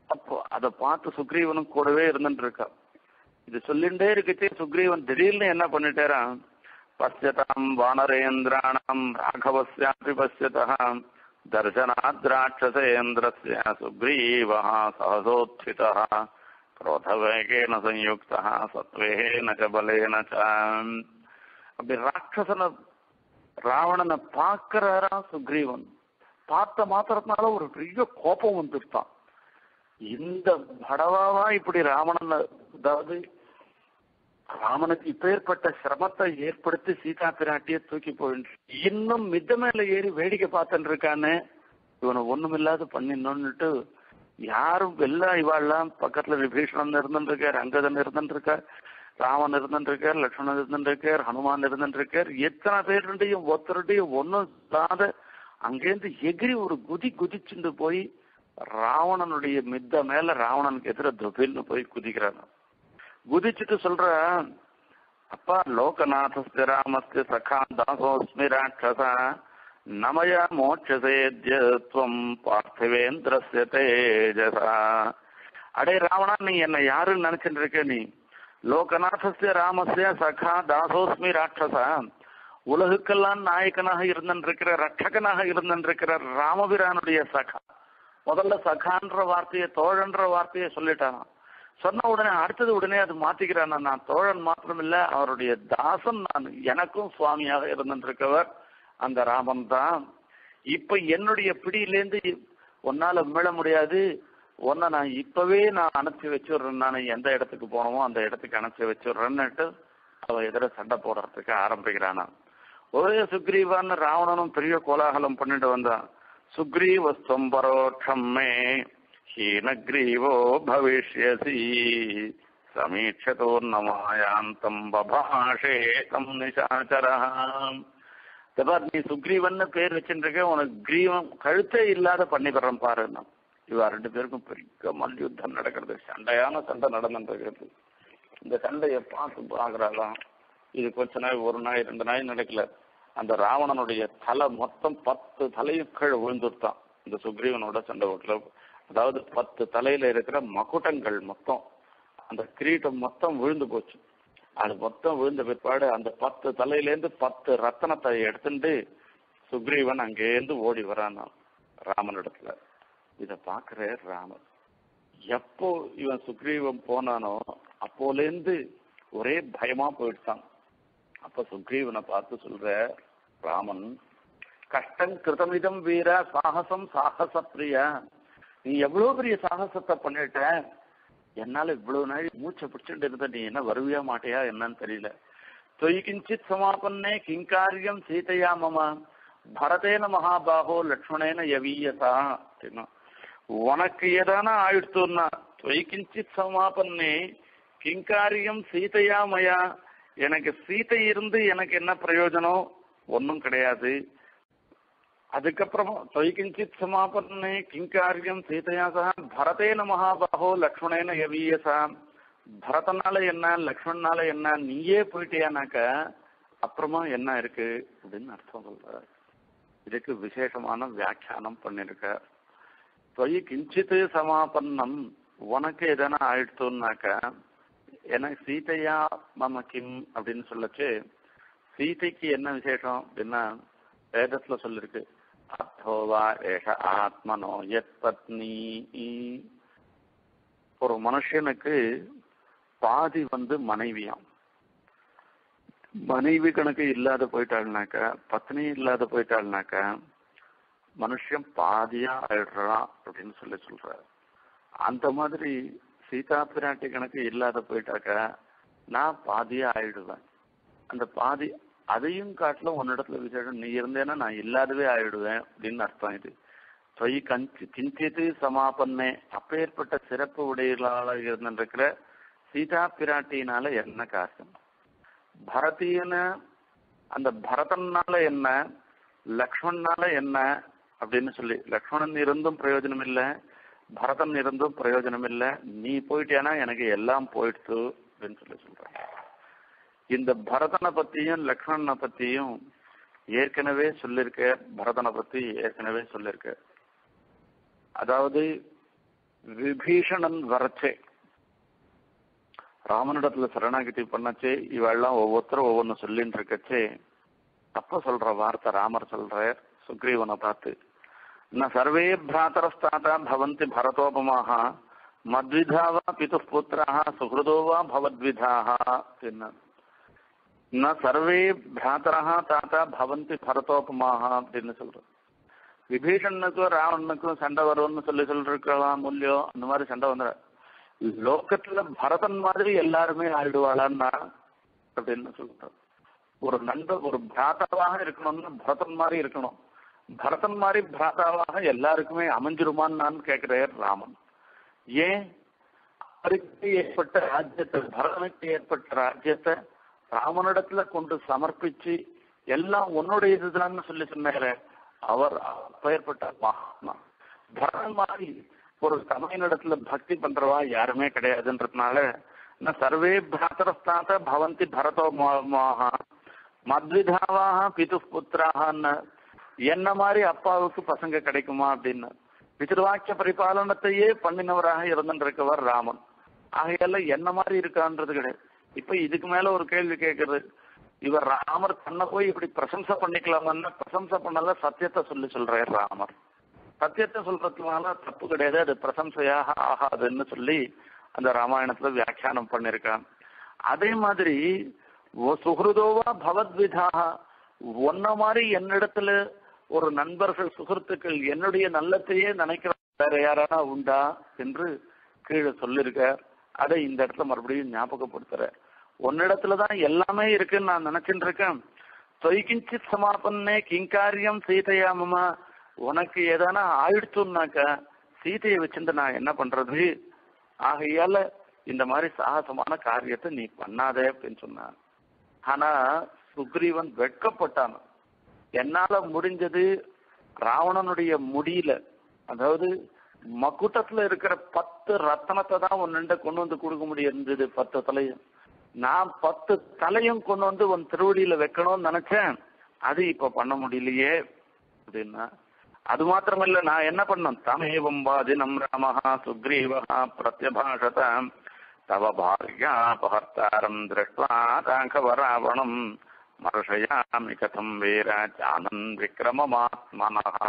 அப்போ அதை பார்த்து சுக்ரீவனும் கூடவே இருந்துட்டு இருக்கா இது சொல்லிண்டே இருக்கச்சே சுக்ரீவன் திடீர்னு என்ன பண்ணிட்டாராம் பசியதாம் வானரேந்திராணாம் ராഘவஸ்யாபி பசியதா தர்சனாத் ராட்சசேந்திரஸ்ய சுக்ரீவா சகசோத்थितः क्रोधवेगेन संयुक्तः सत्त्वेन च बलेन च அப்படி ராட்சசனை ராவணனை பார்க்கிறாரா சுக்ரீவன் பார்த்த மாத்திரத்தினால ஒரு பெரிய கோபம் வந்துட்டான் இந்த படவாவா இப்படி ராவணன் அதாவது ராமனுக்கு இப்பேற்பட்ட சிரமத்தை ஏற்படுத்தி சீதா பிராட்டிய தூக்கி போயிட்டு இன்னும் மித்த மேல ஏறி வேடிக்கை பார்த்துட்டு இருக்கானே இவனை ஒண்ணுமில்லாத பண்ணினோன்னுட்டு யாரும் எல்லா இவாள்லாம் பக்கத்துல விபீஷணன் இருந்துட்டு இருக்கார் அங்கதன் இருந்துட்டு இருக்கார் ராமன் இருந்துட்டு இருக்கார் லக்ஷ்மணன் இருந்துட்டு இருக்கார் ஹனுமான் இருந்துட்டு இருக்கார் எத்தனை பேருடையும் ஒருத்தருடையும் ஒன்னும் இல்லாத அங்கேருந்து எகிரி ஒரு குதி குதிச்சுட்டு போய் ராவணனுடைய மித்த மேல ராவணனுக்கு எதிர துபில்னு போய் குதிக்கிறான் குதிச்சுட்டு சொல்ற அப்பா லோகநாதஸ்ய ராமஸ்ய சகா தாசோஸ்மி ராட்சசா நமய மோட்சசேத்யத்வம் பார்த்திவேந்திரஸ்ய தேஜசா அடே ராவணா நீ என்ன யாருன்னு நினைச்சிட்டு இருக்க நீ லோகநாதஸ்ய ராமஸ்ய சகா தாசோஸ்மி ராட்சசா உலகுக்கெல்லாம் நாயக்கனாக இருந்திருக்கிற ரட்சகனாக இருந்திருக்கிற ராமபிரானுடைய சகா முதல்ல சகான்ற வார்த்தையை தோழன்ற வார்த்தையை சொல்லிட்டானாம் சொன்ன உடனே அடுத்தது உடனே அது மாத்திக்கிறான் நான் தோழன் மாத்திரம் இல்ல அவருடைய தாசன் நான் எனக்கும் சுவாமியாக இருந்திருக்கவர் அந்த ராமன் தான் இப்ப என்னுடைய பிடியிலேருந்து உன்னால மீள முடியாது உன்னை நான் இப்பவே நான் அனுப்பிச்சு வச்சுடுறேன் நான் எந்த இடத்துக்கு போனோமோ அந்த இடத்துக்கு அனுப்பிச்சு வச்சுடுறேன்னுட்டு அவ எதிர சண்டை போடுறதுக்கு ஆரம்பிக்கிறானா ஒரே சுக்ரீவான்னு ராவணனும் பெரிய கோலாகலம் பண்ணிட்டு வந்தான் சுக்ரீவஸ்தம் பரோட்சம் மே ஹீனக்ரீவோ பவிஷ்யசி சமீட்சதோர்ணமாயாந்தம் பபாஷே தம் நிசாச்சரம் தபார் நீ சுக்ரீவன் பேர் வச்சுருக்க உனக்கு கிரீவம் கழுத்தே இல்லாத பண்ணிக்கிறோம் பாருன்னா இவா ரெண்டு பேருக்கும் பெரிய மல்யுத்தம் நடக்கிறது சண்டையான சண்டை நடந்துருக்கிறது இந்த சண்டையை பார்த்து பாக்குறாதான் இது கொஞ்ச நாள் ஒரு நாள் ரெண்டு நாள் நடக்கல அந்த ராவணனுடைய தலை மொத்தம் பத்து தலையும் கீழே விழுந்துட்டான் இந்த சுக்ரீவனோட சண்டை ஓட்டல அதாவது பத்து தலையில இருக்கிற மகுட்டங்கள் மொத்தம் அந்த கிரீட்டம் மொத்தம் விழுந்து போச்சு அது மொத்தம் விழுந்த பிற்பாடு அந்த பத்து தலையிலேருந்து பத்து ரத்தனத்தை எடுத்துட்டு சுக்ரீவன் அங்கேருந்து ஓடி வரான் ராமனிடத்துல இத பாக்குற ராமன் எப்போ இவன் சுக்ரீவன் போனானோ அப்போலேருந்து ஒரே பயமா போயிட்டான் அப்ப சுக்ரீவனை பார்த்து சொல்ற ராமன் கஷ்டம் கிருதமிதம் வீர சாகசம் சாகச பிரியா நீ எவ்வளவு பெரிய சாகசத்தை பண்ணிட்ட என்னால இவ்வளவு நாள் மூச்சை பிடிச்சிட்டு இருந்த நீ என்ன வருவியா மாட்டியா என்னன்னு தெரியல தொய் கிஞ்சித் சமாபன்னே கிங்காரியம் சீதையா மம பரதேன மகாபாகோ லக்ஷ்மணேன யவீயசா அப்படின்னா உனக்கு ஏதான ஆயிடுத்துன்னா தொய் கிஞ்சித் சமாபன்னே கிங்காரியம் சீதையா மயா எனக்கு சீதை இருந்து எனக்கு என்ன பிரயோஜனம் ஒன்றும் கிடையாது அதுக்கப்புறமா தொய்கிஞ்சித் சமாபன்னே கிங்காரியம் சீதையா சக பரதேன மகாபாகோ லக்ஷ்மணேன யவீயசா பரதனால என்ன லக்ஷ்மணனால என்ன நீயே போயிட்டியானாக்க அப்புறமா என்ன இருக்கு அப்படின்னு அர்த்தம் சொல்ற இதுக்கு விசேஷமான வியாக்கியானம் பண்ணிருக்க தொய் கிஞ்சித் சமாபன்னம் உனக்கு எதனா ஆயிடுத்தோன்னாக்க எனக்கு சீதையா மம கிம் அப்படின்னு சொல்லச்சு சீதைக்கு என்ன விசேஷம் அப்படின்னா வேதத்துல சொல்லிருக்கு அத்தோவா ஏஷ ஆத்மனோ எத் பத்னி ஒரு மனுஷனுக்கு பாதி வந்து மனைவியாம் மனைவி கணக்கு இல்லாத போயிட்டாள்னாக்க பத்னி இல்லாத போயிட்டாள்னாக்க மனுஷன் பாதியா ஆயிடுறான் அப்படின்னு சொல்லி சொல்ற அந்த மாதிரி சீதா பிராட்டி கணக்கு இல்லாத போயிட்டாக்க நான் பாதியா ஆயிடுவேன் அந்த பாதி அதையும் காட்டிலும் உன்னிடத்துல விசேஷம் நீ இருந்தேன்னா நான் இல்லாதவே ஆயிடுவேன் அப்படின்னு அர்த்தம் இது தொய் கஞ்சி கிஞ்சித்து சமாபன்னே அப்பேற்பட்ட சிறப்பு உடையலாக இருந்திருக்கிற சீதா பிராட்டியினால என்ன காரியம் பரதியன அந்த பரதன்னால என்ன லக்ஷ்மணனால என்ன அப்படின்னு சொல்லி லக்ஷ்மணன் இருந்தும் பிரயோஜனம் இல்லை பரதன் இருந்தும் பிரயோஜனம் இல்லை நீ போயிட்டேனா எனக்கு எல்லாம் போயிடுச்சு அப்படின்னு சொல்லி சொல்றாங்க இந்த பரதனை பத்தியும் லக்ஷ்மணனை பத்தியும் ஏற்கனவே சொல்லிருக்க பரதனை பத்தி ஏற்கனவே சொல்லிருக்க அதாவது விபீஷணன் வரச்சே ராமனிடத்துல சரணாகிதி பண்ணச்சே இவெல்லாம் ஒவ்வொருத்தரும் ஒவ்வொன்னு சொல்லின்னு இருக்கச்சே தப்ப சொல்ற வார்த்தை ராமர் சொல்ற சுக்ரீவனை பார்த்து ந சர்வே பிராத்தரஸ்தாத்தா பவந்தி பரதோபமாக மத்விதாவா பிது புத்திராக சுகிருதோ வா பவத்விதாக அப்படின்னு ந சர்வே பிராத்தரா தாத்தா பவந்தி பரதோபமாக அப்படின்னு சொல்றோம் விபீஷணனுக்கும் ராவணனுக்கும் சண்டை வரும்னு சொல்லி சொல்லிருக்கலாம் மூல்யம் அந்த மாதிரி சண்டை வந்துட லோகத்துல பரதன் மாதிரி எல்லாருமே ஆயிடுவாளான்னா அப்படின்னு சொல்றோம் ஒரு நண்பர் ஒரு பிராத்தாவாக இருக்கணும்னா பரதன் மாதிரி இருக்கணும் பரதன் மாதிரி பிராத்தாவாக எல்லாருக்குமே அமைஞ்சிருமான்னு நான் கேட்கிறேன் ராமன் ஏன் அவருக்கு ஏற்பட்ட ராஜ்யத்தை பரதனுக்கு ஏற்பட்ட ராஜ்யத்தை ராமனிடத்துல கொண்டு சமர்ப்பிச்சு எல்லாம் உன்னுடைய இதுதான்னு சொல்லி சொன்னாரு அவர் பெயர்பட்ட மகாத்மா பரதன் மாதிரி ஒரு தமையனிடத்துல பக்தி பண்றவா யாருமே கிடையாதுன்றதுனால நான் சர்வே பிராத்தரஸ்தாத்த பவந்தி பரதோ மோகா மத்விதாவாக பிது புத்திராகன்னு என்ன மாதிரி அப்பாவுக்கு பசங்க கிடைக்குமா அப்படின்னு பிதிருவாக்கிய பரிபாலனத்தையே பண்ணினவராக இருந்திருக்கவர் ராமன் ஆகையால என்ன மாதிரி இருக்கான்றது கிடையாது இப்ப இதுக்கு மேல ஒரு கேள்வி கேட்கறது இவர் ராமர் தன்னை போய் இப்படி பிரசம்சை பண்ணிக்கலாமான்னு பிரசம்சை பண்ணல சத்தியத்தை சொல்லி சொல்றாரு ராமர் சத்தியத்தை சொல்றதுனால தப்பு கிடையாது அது பிரசம்சையாக ஆகாதுன்னு சொல்லி அந்த ராமாயணத்துல வியாக்கியானம் பண்ணிருக்கான் அதே மாதிரி சுகிருதோவா பவத்விதாக ஒன்ன மாதிரி என்னிடத்துல ஒரு நண்பர்கள் சுகிருத்துக்கள் என்னுடைய நல்லத்தையே நினைக்கிற வேற யாரானா உண்டா என்று கீழே சொல்லிருக்க அதை இந்த இடத்துல மறுபடியும் ஞாபகப்படுத்துற உன்னிடத்துலதான் எல்லாமே இருக்குன்னு நான் நினைச்சுட்டு இருக்கேன் தொய்கிஞ்சித் சமாபன்னே கிங்காரியம் சீதையாமமா உனக்கு எதனா ஆயிடுச்சுன்னாக்கா சீதையை வச்சிருந்து நான் என்ன பண்றது ஆகையால இந்த மாதிரி சாகசமான காரியத்தை நீ பண்ணாதே அப்படின்னு சொன்னான் ஆனா சுக்ரீவன் வெட்கப்பட்டான் என்னால முடிஞ்சது ராவணனுடைய முடியல அதாவது மக்குட்டத்துல இருக்கிற பத்து ரத்தனத்தை தான் உன்னிட்ட கொண்டு வந்து கொடுக்க முடியிருந்தது பத்து தலையும் நான் பத்து தலையும் கொண்டு வந்து உன் திருவடியில வைக்கணும்னு நினைச்சேன் அது இப்ப பண்ண முடியலையே அப்படின்னா அது மாத்திரமல்ல நான் என்ன பண்ணேன் தமேவம் வாதினம் ராமஹா சுக்ரீவஹா பிரத்யபாஷத தவ பாரியாபஹர்த்தாரம் திருஷ்வா ராഘவ ராவணம் மருஷயாமி கதம் வீர ஜானன் விக்ரமமாத்மனஹா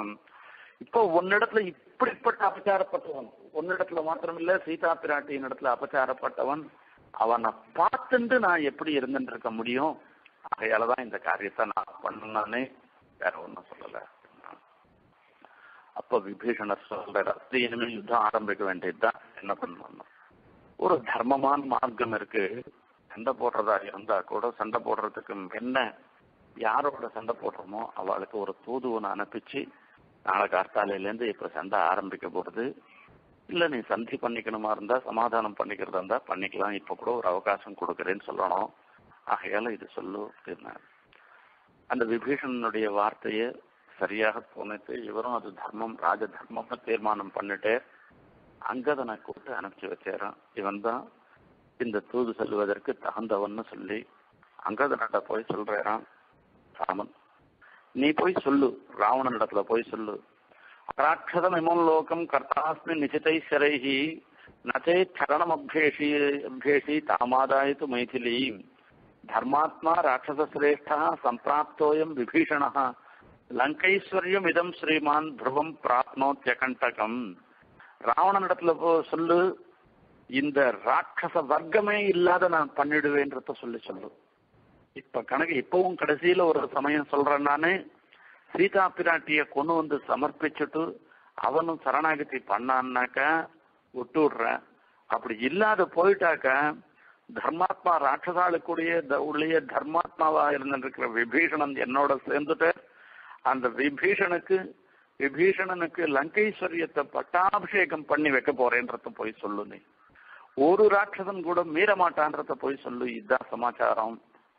இப்போ உன்னிடத்துல இப்படிப்பட்ட அபச்சாரப்பட்டவன் உன்னிடத்துல மாத்திரமில்ல சீதா பிராட்டியின் இடத்துல அபச்சாரப்பட்டவன் அவனை பார்த்துட்டு நான் எப்படி இருந்துட்டு இருக்க முடியும் ஆகையாலதான் இந்த காரியத்தை நான் பண்ணனே வேற ஒன்றும் சொல்லல அப்ப விபீஷணர் சொல்ற அது இனிமேல் யுத்தம் ஆரம்பிக்க வேண்டியதுதான் என்ன பண்ணணும் ஒரு தர்மமான மார்க்கம் இருக்கு சண்டை போடுறதா இருந்தா கூட சண்டை போடுறதுக்கு என்ன யாரோட சண்டை போடுறோமோ அவளுக்கு ஒரு தூதுவனை அனுப்பிச்சு நாளை கார்த்தாலையிலேருந்து இப்ப சண்டை ஆரம்பிக்க போறது இல்ல நீ சந்தி பண்ணிக்கணுமா இருந்தா சமாதானம் பண்ணிக்கிறதா இருந்தா பண்ணிக்கலாம் இப்ப கூட ஒரு அவகாசம் கொடுக்குறேன்னு சொல்லணும் ஆகையால இது சொல்லு அப்படின்னாரு அந்த விபீஷணனுடைய வார்த்தையை சரியாக தோணித்து இவரும் அது தர்மம் ராஜ தர்மம்னு தீர்மானம் பண்ணிட்டு அங்கதனை கூப்பிட்டு அனுப்பிச்சு வச்சாரான் இவன் தான் இந்த தூது செல்வதற்கு தகுந்தவன்னு சொல்லி அங்கதனிட்ட போய் சொல்றான் ராமன் நீ போய் சொல்லு ராவணனிடத்துல போய் சொல்லு ராட்சதம் இமம் லோகம் கர்த்தாஸ்மி நிச்சிதைஸ்வரைஹி நச்சே சரணமபேஷி அபேஷி தாமாதாயித்து மைथिली धर्मात्मा ராட்சசசிரேஷ்டா சம்பிராப்தோயம் விபீஷண லங்கைஸ்வர்யம் இதம் ஸ்ரீமான் துருவம் பிராப்னோத்தியகண்டகம் ராவணனிடத்துல போ சொல்லு இந்த ராட்சச வர்க்கமே இல்லாத நான் பண்ணிடுவேன்றத சொல்லி சொல்லு இப்ப கணக்கு இப்பவும் கடைசியில ஒரு சமயம் சொல்றேன் நானு சீதா பிராட்டிய கொண்டு வந்து சமர்ப்பிச்சுட்டு அவனும் சரணாகதி பண்ணான்னாக்க விட்டு விடுறேன் அப்படி இல்லாத போயிட்டாக்க தர்மாத்மா ராட்சசாளுக்குடைய உள்ளே தர்மாத்மாவா இருந்திருக்கிற விபீஷணன் என்னோட சேர்ந்துட்டு அந்த விபீஷனுக்கு விபீஷணனுக்கு லங்கைஸ்வரியத்தை பட்டாபிஷேகம் பண்ணி வைக்க போறேன்றத போய் சொல்லு நீ ஒரு ராட்சசன் கூட மீற மாட்டான்றத போய் சொல்லு இதுதான் சமாச்சாரம்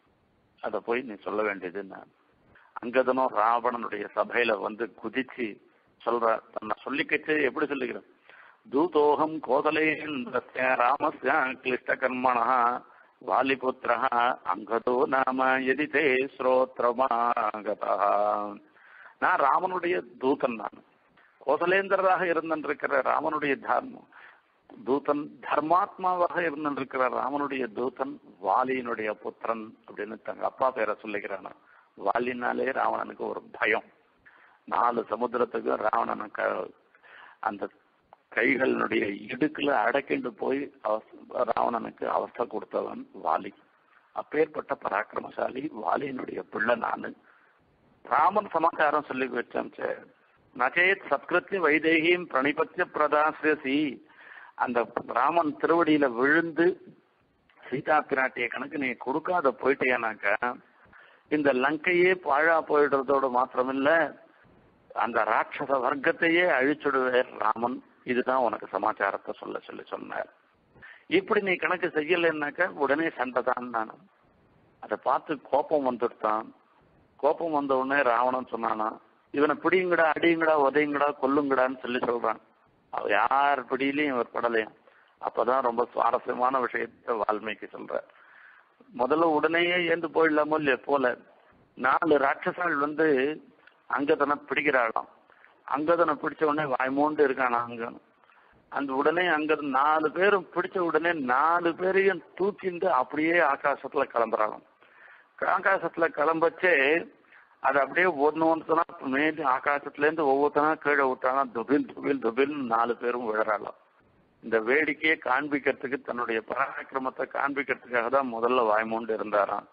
அத போய் நீ சொல்ல வேண்டியது நான் அங்கதனும் ராவணனுடைய சபையில வந்து குதிச்சு சொல்ற தன்னை சொல்லிக்கச்சு எப்படி சொல்லிக்கிறேன் தூதோகம் கோதலேந்திரஸ்ய ராமஸ்ய கிளிஷ்டகர்மணः வாலிபுத்திரः அங்கதோ நாம எதி தே ஸ்ரோத்ரமாகதः நான் ராமனுடைய தூதன் நான் கோசலேந்திரராக இருந்திருக்கிற ராமனுடைய தர்மம் தூதன் தர்மாத்மாவாக இருந்திருக்கிற ராமனுடைய தூதன் வாலியினுடைய புத்திரன் அப்படின்னு தங்க அப்பா பேரை சொல்லிக்கிறானா வாலினாலே ராவணனுக்கு ஒரு பயம் நாலு சமுத்திரத்துக்கு ராவணனுக்கு அந்த கைகளினுடைய இடுக்குல அடக்கிண்டு போய் அவஸ்- ராவணனுக்கு அவஸ்தை கொடுத்தவன் வாலி அப்பேற்பட்ட பராக்கிரமசாலி வாலியினுடைய பிள்ளை நானு ராமன் சமாச்சாரம் சொல்லி வச்சேன் நச்சேத் சத்கிருத்திய வைதேகியும் பிரணிபத்திய பிரதாசியசி அந்த ராமன் திருவடியில விழுந்து சீதா பிராட்டிய கணக்கு நீ கொடுக்காத போயிட்டேனாக்கா இந்த லங்கையே பாழா போயிடுறதோடு மாத்திரமில்ல அந்த ராட்சச வர்க்கத்தையே அழிச்சுடுவேர் ராமன் இதுதான் உனக்கு சமாச்சாரத்தை சொல்ல சொல்லி சொன்னார் இப்படி நீ கணக்கு செய்யலைன்னாக்கா உடனே சண்டை தான் நான் அதை பார்த்து கோபம் வந்துட்டான் கோபம் வந்த உடனே ராவணன் சொன்னானா இவனை பிடிங்கடா அடியுங்கடா உதையுங்கடா கொல்லுங்கடான்னு சொல்லி சொல்றான் அவ யார் பிடியிலையும் இவர் படலையும் அப்பதான் ரொம்ப சுவாரஸ்யமான விஷயத்த வால்மீகி சொல்ற முதல்ல உடனேயே ஏந்து போயிடலாமோ இல்லையோ போல நாலு ராட்சசால் வந்து அங்கதனை பிடிக்கிறாளாம் அங்கதனை பிடிச்ச உடனே வாய்மூண்டு இருக்கானா அங்க அந்த உடனே அங்க நாலு பேரும் பிடிச்ச உடனே நாலு பேரையும் தூக்கிண்டு அப்படியே ஆகாசத்துல கிளம்புறாங்க ஆகாசத்துல கிளம்பச்சே அது அப்படியே ஒன்னு ஒன்றுனா மேலே ஆகாசத்துல இருந்து ஒவ்வொருத்தனா கீழே விட்டானா துபில் துபில் துபில் நாலு பேரும் விழறாளாம் இந்த வேடிக்கையை காண்பிக்கிறதுக்கு தன்னுடைய பராக்கிரமத்தை காண்பிக்கிறதுக்காக தான் முதல்ல வாய்மூண்டு இருந்தாராம்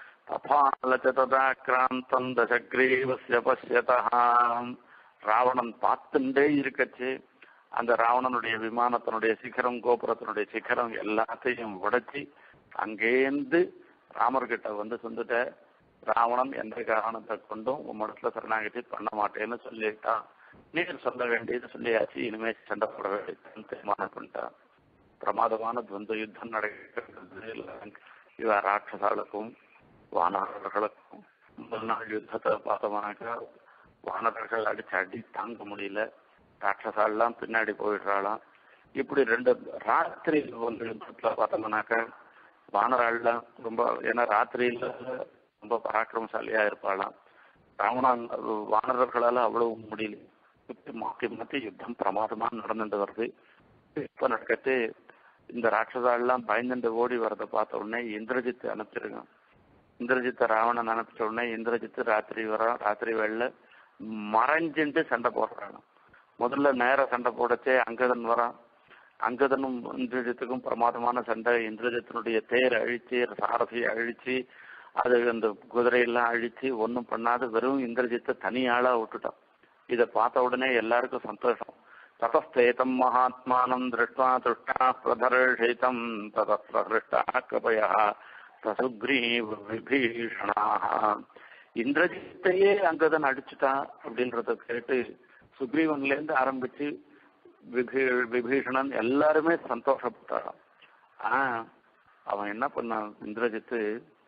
தபாலச்சதாக்கிராந்தம் தசக்ரீவசிய பசியதா ராவணன் பார்த்துட்டே இருக்கச்சு அந்த ராவணனுடைய விமானத்தினுடைய சிகரம் கோபுரத்தினுடைய சிகரம் எல்லாத்தையும் உடைச்சி அங்கேருந்து ராமர்கிட்ட வந்து சொல்லிட்ட ராவணன் எந்த காரணத்தை கொண்டும் உம்மிடத்துல சரணாகதி பண்ண மாட்டேன்னு சொல்லிட்டான் நீர் சொல்ல வேண்டியது சொல்லியாச்சு இனிமே சண்டை போட வேண்டியதுன்னு தீர்மானம் பண்ணிட்டான் பிரமாதமான துவந்த யுத்தம் நடக்கிறது இவ ராட்சசாளுக்கும் வானரர்களுக்கும் முதல் நாள் யுத்தத்தை பார்த்தோம்னாக்கா வானரர்கள் அடிச்சு அடி தாங்க முடியல ராட்சசாலாம் பின்னாடி போயிடுறாளாம் இப்படி ரெண்டு ராத்திரி ஒரு யுத்தத்துல பார்த்தோம்னாக்கா வானராள்லாம் ரொம்ப ஏன்னா ராத்திரியில ரொம்ப பராக்கிரமசாலியா இருப்பாளாம் ராவணன் வானரர்களால அவ்வளவு முடியல இப்படி மாத்தி மாத்தி யுத்தம் பிரமாதமா நடந்துட்டு வருது இப்ப நடக்கட்டு இந்த ராட்சசாலாம் பயந்துட்டு ஓடி வரதை பார்த்த உடனே இந்திரஜித் அனுப்பிச்சிருங்க இந்திரஜித்த ராவணன் அனுப்பிச்ச உடனே இந்திரஜித் ராத்திரி வரான் ராத்திரி வேளையில மறைஞ்சுட்டு சண்டை போடுறாங்க முதல்ல நேர சண்டை போடச்சே அங்கதன் வரான் அங்கதனும் இந்திரஜித்துக்கும் பிரமாதமான சண்டை இந்திரஜித்தினுடைய தேர் அழிச்சு சாரதியை அழிச்சு அது அந்த குதிரையெல்லாம் அழிச்சு ஒன்றும் பண்ணாத வெறும் இந்திரஜித்தை தனி ஆளா விட்டுட்டான் இதை பார்த்த உடனே எல்லாருக்கும் சந்தோஷம் ததஸ்தேதம் மகாத்மானம் திருஷ்டா துஷ்டா பிரதர்ஷிதம் ததஸ்திருஷ்டா கபயா தசுக்ரீவ விபீஷணா இந்திரஜித்தையே அங்கதான் அடிச்சுட்டான் அப்படின்றத கேட்டு சுக்ரீவன்ல இருந்து ஆரம்பிச்சு விபீ விபீஷணன் எல்லாருமே சந்தோஷப்பட்டாராம் ஆனா அவன் என்ன பண்ணான் இந்திரஜித்து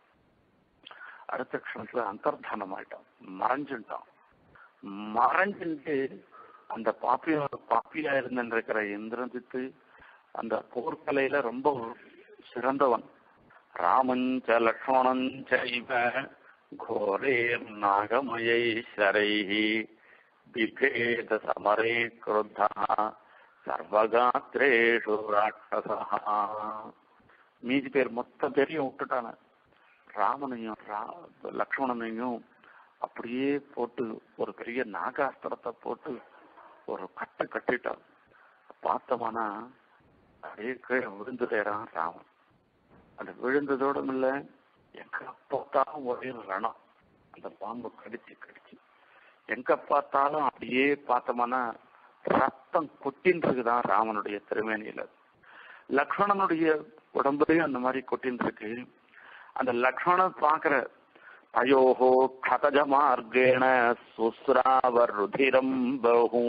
அடுத்த க்ஷணத்துல அந்தர்தானம் ஆயிட்டான் மறைஞ்சுட்டான் மறைஞ்சுட்டு அந்த பாப்பியா பாப்பியா இருந்திருக்கிற இந்திரஜித்து அந்த போர்க்கலையில ரொம்ப சிறந்தவன் ராமஞ்ச லக்ஷ்மணஞ்சைவ घोरेर् नागमयैश्वरैः बिभेद समरे क्रुद्धः சர்வகாத்திரேஷு ராட்சசா மீதி பேர் மொத்த பேரையும் விட்டுட்டான ராமனையும் ரா- லக்ஷ்மணனையும் அப்படியே போட்டு ஒரு பெரிய நாகாஸ்திரத்தை போட்டு ஒரு கட்டை கட்டிட்டான் பார்த்தோம்னா அப்படியே கீழே விழுந்துட்டேறான் ராமன் அது விழுந்ததோடும் இல்ல எங்க பார்த்தாலும் ஒரே ரணம் அந்த பாம்பு கடிச்சு கடிச்சு எங்க பார்த்தாலும் அப்படியே பார்த்தோம்னா ரத்தம் கொட்டின்னு இருக்குதான் ராமனுடைய திருமேனியில லக்ஷ்மணனுடைய உடம்புலயும் அந்த மாதிரி கொட்டின்னு இருக்கு அந்த லக்ஷ்மணன் பாக்குற அயோஹோ கதஜ மார்க்கேண சுஸ்ராவர் ருதிரம் பகு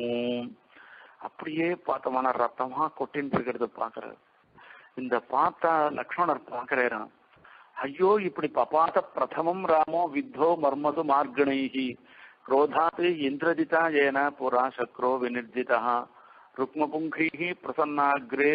அப்படியே பார்த்தோம்னா ரத்தமா கொட்டின்னு இருக்கிறது பாக்குற இந்த பார்த்தா லக்ஷ்மணர் பாக்குறாராம் ஐயோ இப்படி பபாத பிரதமம் ராமோ வித்தோ மர்மது மார்கணைஹி क्रोधात् इन्द्रजिता येन पुरा शक्रो विनिर्जितः ருக்மபுங்கைः பிரசன்னாகிரே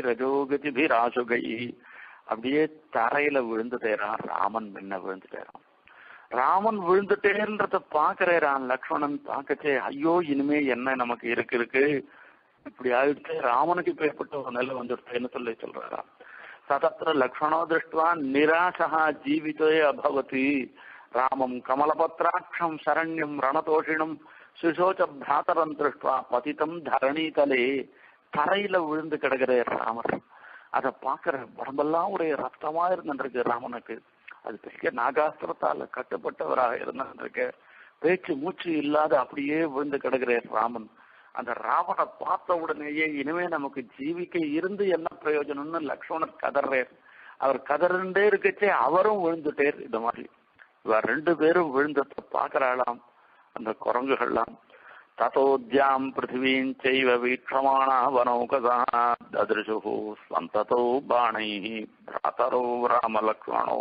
ரஜோகதிபிராசுகை அப்படியே தரையில விழுந்துட்டேரான் ராமன் முன்ன விழுந்துட்டேரான் ராமன் விழுந்துட்டேன்றத பாக்குறான் லக்ஷ்மணன் பார்க்கச்சே ஐயோ இனிமே என்ன நமக்கு இருக்கு இருக்கு இப்படி ஆயிடுச்சு ராமனுக்கு இப்ப ஏற்பட்ட ஒரு நிலை வந்துடுச்சேன்னு சொல்லி சொல்றாராம் சதத்திர லக்ஷ்மணோ திருஷ்டுவா நிராசா ஜீவிதே அபவதி ராமம் கமலபத்ராட்சம் சரண்யம் ரணதோஷிணம் சுசோச்ச பிராத்தரம் திருஷ்டுவா பதித்தம் தரணீதலே தரையில விழுந்து கிடக்கிற ராமர் அதை பாக்குற உடம்பெல்லாம் ஒரு ரத்தமா இருந்துருக்கு ராமனுக்கு அது பெரிய நாகாஸ்திரத்தால கட்டுப்பட்டவராக இருந்திருக்கு பேச்சு மூச்சு இல்லாத அப்படியே விழுந்து கிடக்கிறார் ராமன் அந்த ராவனை பார்த்த உடனேயே இனிமே நமக்கு ஜீவிக்க இருந்து என்ன பிரயோஜனம்னு லக்ஷ்மணர் கதறார் அவர் கதறண்டே இருக்கச்சே அவரும் விழுந்துட்டேர் இந்த மாதிரி இவர் ரெண்டு பேரும் விழுந்ததை பார்க்கறாளாம் அந்த குரங்குகள்லாம் ததோத்யாம் பிருத்திவீம் செய்வ வீட்சமானா வனௌகதா ததிருஷு ஸ்வந்ததோ பாணை பிராத்தரோ ராமலக்ஷ்மணோ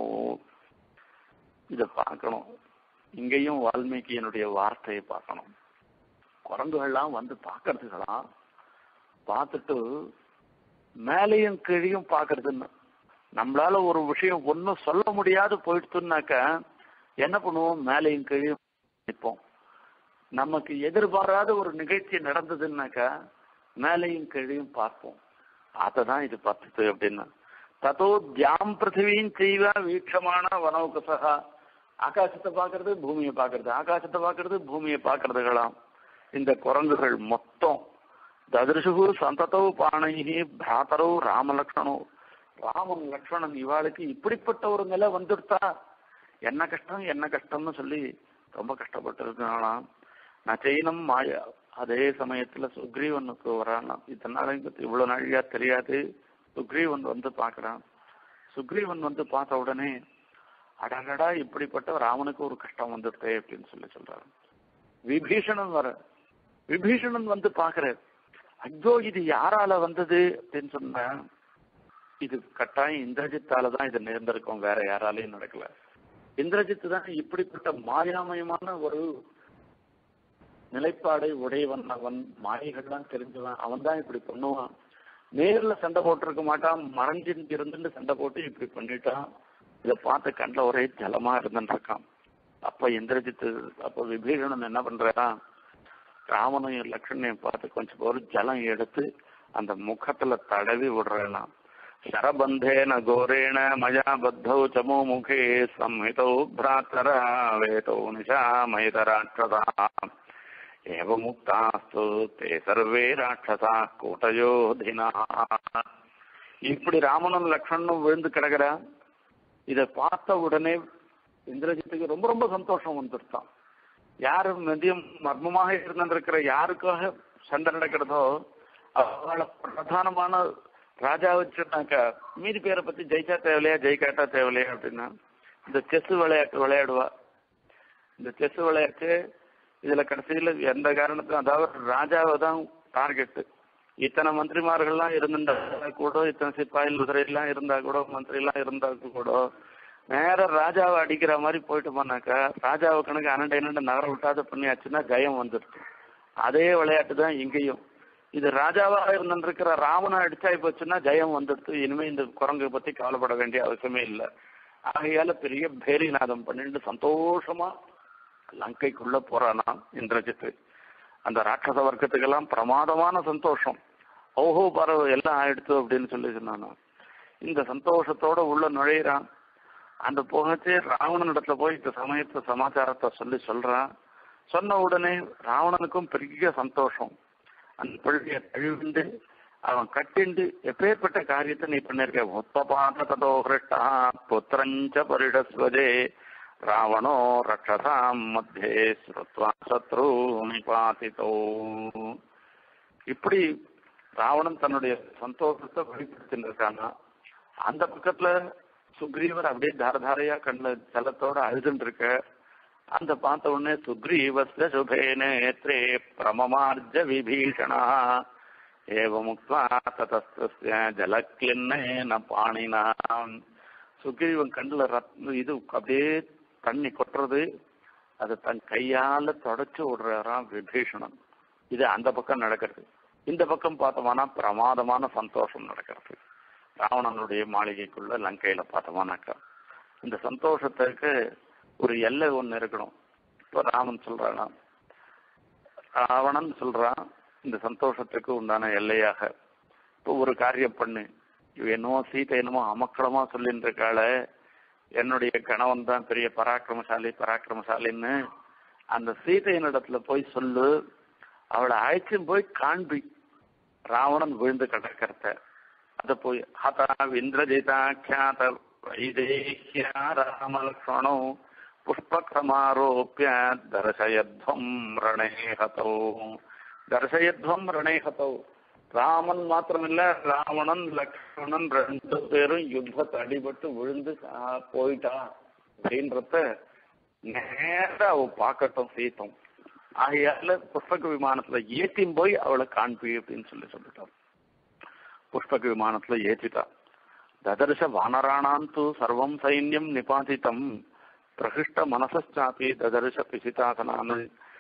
இத பார்க்கணும் இங்கேயும் வால்மீகியினுடைய வார்த்தையை பார்க்கணும் குரங்குகள்லாம் வந்து பார்க்கறதுக்கெல்லாம் பார்த்துட்டு மேலையும் கீழையும் பார்க்கறதுன்னு நம்மளால ஒரு விஷயம் ஒன்றும் சொல்ல முடியாது போயிடுச்சுன்னாக்க என்ன பண்ணுவோம் மேலையும் கீழையும் நிற்போம் நமக்கு எதிர்பாராத ஒரு நிகழ்ச்சி நடந்ததுன்னாக்கா மேலையும் கீழையும் பார்ப்போம் அதை தான் இது பார்த்துது அப்படின்னா ததோ தியாம் பிருத்திவியும் செய்வா வீட்சமான வனவுகசகா ஆகாசத்தை பார்க்கறது பூமியை பார்க்கறது ஆகாசத்தை பார்க்கறது பூமியை பார்க்கறதுகளாம் இந்த குரங்குகள் மொத்தம் ததிருஷு சந்ததோ பாணைகி பிராத்தரோ ராமலக்ஷ்மணோ ராமன் லக்ஷ்மணன் இவாளுக்கு இப்படிப்பட்ட ஒரு நிலை வந்துடுத்தா என்ன கஷ்டம் என்ன கஷ்டம்னு சொல்லி ரொம்ப கஷ்டப்பட்டு இருக்கானாம் நச்சைனம் மாயா அதே சமயத்துல சுக்ரீவனுக்கு வரானாம் இதனால எங்களுக்கு இவ்வளவு நாழியா தெரியாது சுக்ரீவன் வந்து பார்க்கறான் சுக்ரீவன் வந்து பார்த்த உடனே அடடடா இப்படிப்பட்ட ராமனுக்கு ஒரு கஷ்டம் வந்துடுதே அப்படின்னு சொல்லி சொல்றாரு விபீஷணன் வர விபீஷணன் வந்து பாக்குறாரு ஐயோ இது யாரால வந்தது அப்படின்னு சொன்ன இது கட்டாயம் இந்திரஜித்தால தான் இது நேர்ந்திருக்கும் வேற யாராலையும் நடக்கல இந்திரஜித் தான் இப்படிப்பட்ட மாயாமயமான ஒரு நிலைப்பாடை உடையவன் அவன் மாயைகள்லாம் தெரிஞ்சவன் அவன் தான் இப்படி பண்ணுவான் நேர்ல சண்டை போட்டிருக்க மாட்டான் மறைஞ்சு இருந்துட்டு சண்டை போட்டு இப்படி பண்ணிட்டான் இதை பார்த்து கண்ணில் ஒரே ஜலமா இருந்துட்டு இருக்கான் அப்ப இந்திரஜித்து அப்ப விபீஷணன் என்ன பண்றான் ராமனையும் லக்ஷ்மணையும் பார்த்து கொஞ்சம் ஒரு ஜலம் எடுத்து அந்த முகத்துல தடவி விடுறேனா शरबन्धेन घोरेण मया बद्धौ चमो मुखे संहितौ भ्रातर वेतौ निशामयितराक्षसा एवमुक्तास्तु ते सर्वे ராட்சசா கூட்டயோதினா இப்படி ராமனும் லக்ஷ்மணனும் விழுந்து கிடக்குறா இதை பார்த்த உடனே இந்திரஜித்துக்கு ரொம்ப ரொம்ப சந்தோஷம் வந்துருத்தான் யாரு மதியம் மர்மமாக இருந்திருக்கிற யாருக்காக சண்டை நடக்கிறதோ அவளை பிரதானமான ராஜா வச்சுட்டாக்கா மீதி பேரை பத்தி ஜெயிச்சா தேவையில்லையா ஜெயிக்காட்டா தேவையில்லையா அப்படின்னா இந்த செஸ் விளையாட்டு விளையாடுவா இந்த செஸ் விளையாட்டு இதுல கடைசியில எந்த காரணத்துக்கும் அதாவது ராஜாவை தான் டார்கெட் இத்தனை மந்திரிமார்கள்லாம் இருந்தா கூட இத்தனை சிப்பாயில் குதிரையெல்லாம் இருந்தா கூட மந்திரி எல்லாம் இருந்தா கூட நேர ராஜாவை அடிக்கிற மாதிரி போயிட்டு போனாக்கா ராஜாவை கணக்கு அனண்டை இரண்டு நகர விட்டாத பண்ணியாச்சுன்னா ஜெயம் வந்துடுது அதே விளையாட்டு தான் இங்கேயும் இது ராஜாவா இருந்திருக்கிற ராவணன் அடிச்சாய் போச்சுன்னா ஜெயம் வந்துடுது இனிமே இந்த குரங்கை பத்தி கவலைப்பட வேண்டிய அவசியமே இல்லை ஆகையால பெரிய பேரிநாதம் பண்ணிட்டு சந்தோஷமா லங்கைக்குள்ள போறானா இந்திரஜித்து அந்த ராட்சச வர்க்கத்துக்கெல்லாம் பிரமாதமான சந்தோஷம் ஓஹோ பரவ எல்லாம் ஆயிடுத்து அப்படின்னு சொல்லி சொன்னானா இந்த சந்தோஷத்தோட உள்ள நுழையிறான் அந்த போகச்சே ராவணன் இடத்துல போய் இந்த சமயத்து சமாச்சாரத்தை சொல்லி சொல்றான் சொன்ன உடனே ராவணனுக்கும் பெரிய சந்தோஷம் அந்த பிள்ளைய கழுவிண்டு அவன் கட்டிண்டு எப்பேற்பட்ட காரியத்தை நீ பண்ணிருக்க உத்தபாத ததோ ஹிருஷ்டா புத்திரஞ்ச பரிடஸ்வதே ராவணோ ரக்ஷசாம் மத்தியே ஸ்ருத்வா சத்ரு நிபாதிதோ இப்படி ராவணன் தன்னுடைய சந்தோஷத்தை வெளிப்படுத்தின்னு இருக்கானா அந்த பக்கத்துல சுக்ரீவர் அப்படியே தாரதாரையா கண்ணுல ஜலத்தோட அழுதுன்னு இருக்க அந்த பார்த்த உடனே சுக்ரீவஸ்ய சுபே நேத்ரே பிரமமார்ஜ விபீஷணா ஏவமுக்வா ததஸ்திய ஜலக்லின்னேன பாணினா சுக்ரீவன் கண்ணுல ரத் இது அப்படியே தண்ணி கொட்டுறது அதை தன் கையால தொடச்சு விடுறாராம் விபீஷணன் இது அந்த பக்கம் நடக்கிறது இந்த பக்கம் பார்த்தோம்னா பிரமாதமான சந்தோஷம் நடக்கிறது ராவணனுடைய மாளிகைக்குள்ள லங்கையில பார்த்தோம்னாக்கா இந்த சந்தோஷத்துக்கு ஒரு எல்லை ஒண்ணு இருக்கணும் இப்போ ராமன் சொல்றானா ராவணன் சொல்றான் இந்த சந்தோஷத்துக்கு உண்டான எல்லையாக இப்போ ஒரு காரியம் பண்ணு இவ என்னமோ சீதை என்னமோ அமக்களமா சொல்லிட்டு இருக்காள என்னுடைய கணவன் தான் பெரிய பராக்கிரமசாலி பராக்கிரமசாலின்னு அந்த சீதையினிடத்துல போய் சொல்லு அவளை அழைச்சும் போய் காண்பி ராவணன் விழுந்து கிடக்கிறத அத போய் ஹதா இந்திரஜிதாக்கியாத வைதேஹ்யா ராமலக்ஷ்மணோ புஷ்பக்ரமாரோப்பிய தர்சயத்வம் ரணேஹதோ தர்சயத்வம் ரணேஹதோ ராமன் மாத்திரமில்ல ராவணன் லக்ஷ்மணன் ரெண்டு பேரும் யுத்தத்தை அடிபட்டு விழுந்து சா- போயிட்டா அப்படின்றத நேரா அவ பார்க்கட்டும் சீத்தம் ஆகையால புஷ்பக விமானத்துல ஏத்தியும் போய் அவளை காண்பி அப்படின்னு சொல்லி சொல்லிட்டான் புஷ்பக விமானத்துல ஏத்திட்டா ததர்ஷ வானராணாம் தூ சர்வம் சைன்யம் நிபாதிதம் பிரகிஷ்ட மனசாப்பி ததர்ஷ பிசிதாசனான்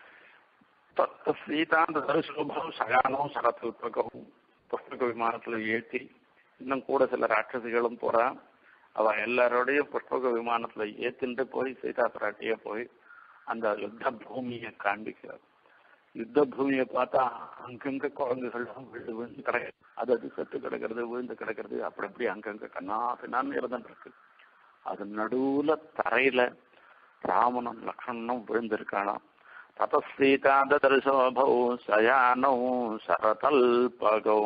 தத்த சீதா ததர்ஷோபம் சகானோ சரத்துல்பகம் புஷ்பக விமானத்துல ஏத்தி இன்னும் கூட சில ராட்சசிகளும் போறா அவ எல்லாரோடையும் புஷ்பக விமானத்துல ஏத்திட்டு போய் சீதா பிராட்டிய போய் அந்த யுத்த பூமியை காண்பிக்கிறார் யுத்த பூமியை பார்த்தா அங்கங்க குழந்தைகள்லாம் விழுந்து விழுந்து கிடக்கு அது அது செத்து கிடக்கிறது விழுந்து கிடக்கிறது அப்படி அப்படி அங்கங்க கண்ணா பின்னான்னு இருந்துட்டு இருக்கு அது நடுவுல தரையில ராமனும் லக்ஷ்மணனும் விழுந்திருக்காளாம் ததசீதாதர்சோபௌ சயானௌ சரதல்பகௌ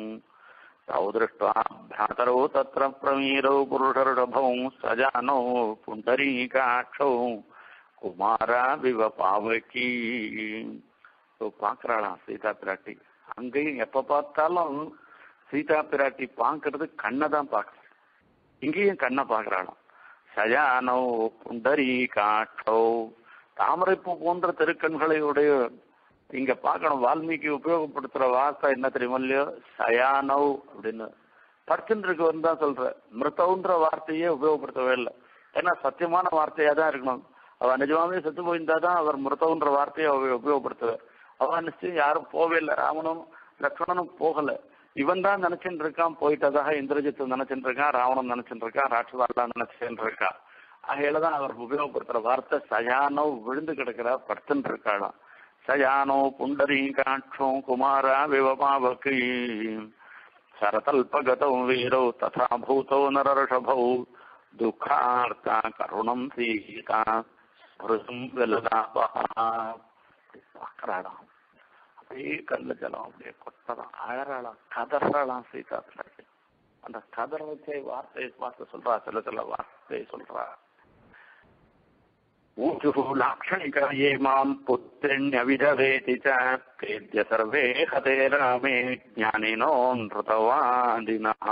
तौ दृष्ट्वा भ्रातरौ तत्र प्रमीरौ पुरुषर्षभौ सजानौ पुण्डरीकाक्षौ குமாராவிவ பாவகி பாக்குறாளாம் சீதா பிராட்டி அங்கேயும் எப்ப பார்த்தாலும் சீதா பிராட்டி பாக்குறது கண்ணை தான் பாக்குற இங்கேயும் கண்ணை பாக்குறாளாம் சயானோ புண்டரி காட்டோ தாமரைப்பூ போன்ற திருக்கண்களை உடைய இங்க பார்க்கணும் வால்மீகி உபயோகப்படுத்துற வார்த்தை என்ன தெரியுமா இல்லையோ சயானவ் அப்படின்னு படுத்துட்டு இருக்கவன் தான் சொல்ற மிருத்தவுன்ற வார்த்தையே உபயோகப்படுத்தவே இல்லை ஏன்னா சத்தியமான வார்த்தையா தான் இருக்கணும் அவ நிஜமாவே செத்து போயிருந்தாதான் அவர் மிருத்தவுன்ற வார்த்தையை அவ உபயோகப்படுத்துவார் அவ நிச்சயம் யாரும் போவே இல்லை ராவணனும் லக்ஷ்மணனும் போகல இவன் தான் நினைச்சுட்டு இருக்கான் போயிட்டதாக இந்திரஜித்து நினைச்சுட்டு இருக்கான் ராவணன் நினைச்சுட்டு இருக்கான் ராட்சதாலாம் நினைச்சுட்டு இருக்கான் ஆகையில தான் அவர் உபயோகப்படுத்துற வார்த்தை சயானோ விழுந்து கிடக்கிறா படுத்துட்டு இருக்காளாம் சயானோ புண்டரீகாட்சோ குமாரா விவபாவகி சரதல்பகதௌ வீரௌ ததா பூதௌ நரர்ஷபௌ துக்கார்த்தா கருணம் சீதா ஸ்மிருதம் வெல்லதாபஹா பார்க்கறாளாம் அப்படியே கல்ல ஜலம் அப்படியே கொட்டலாம் அழறாளாம் கதறாளாம் சீதா பிராட்டி அந்த கதற வச்ச வார்த்தையை பார்த்து சொல்றா சில சில வார்த்தையை சொல்றா ऊचुः लाक्षणिका ये माम् पुत्रिण्यविधवेति च प्रेद्य सर्वे हते रामे ज्ञानिनो नृतवादिनः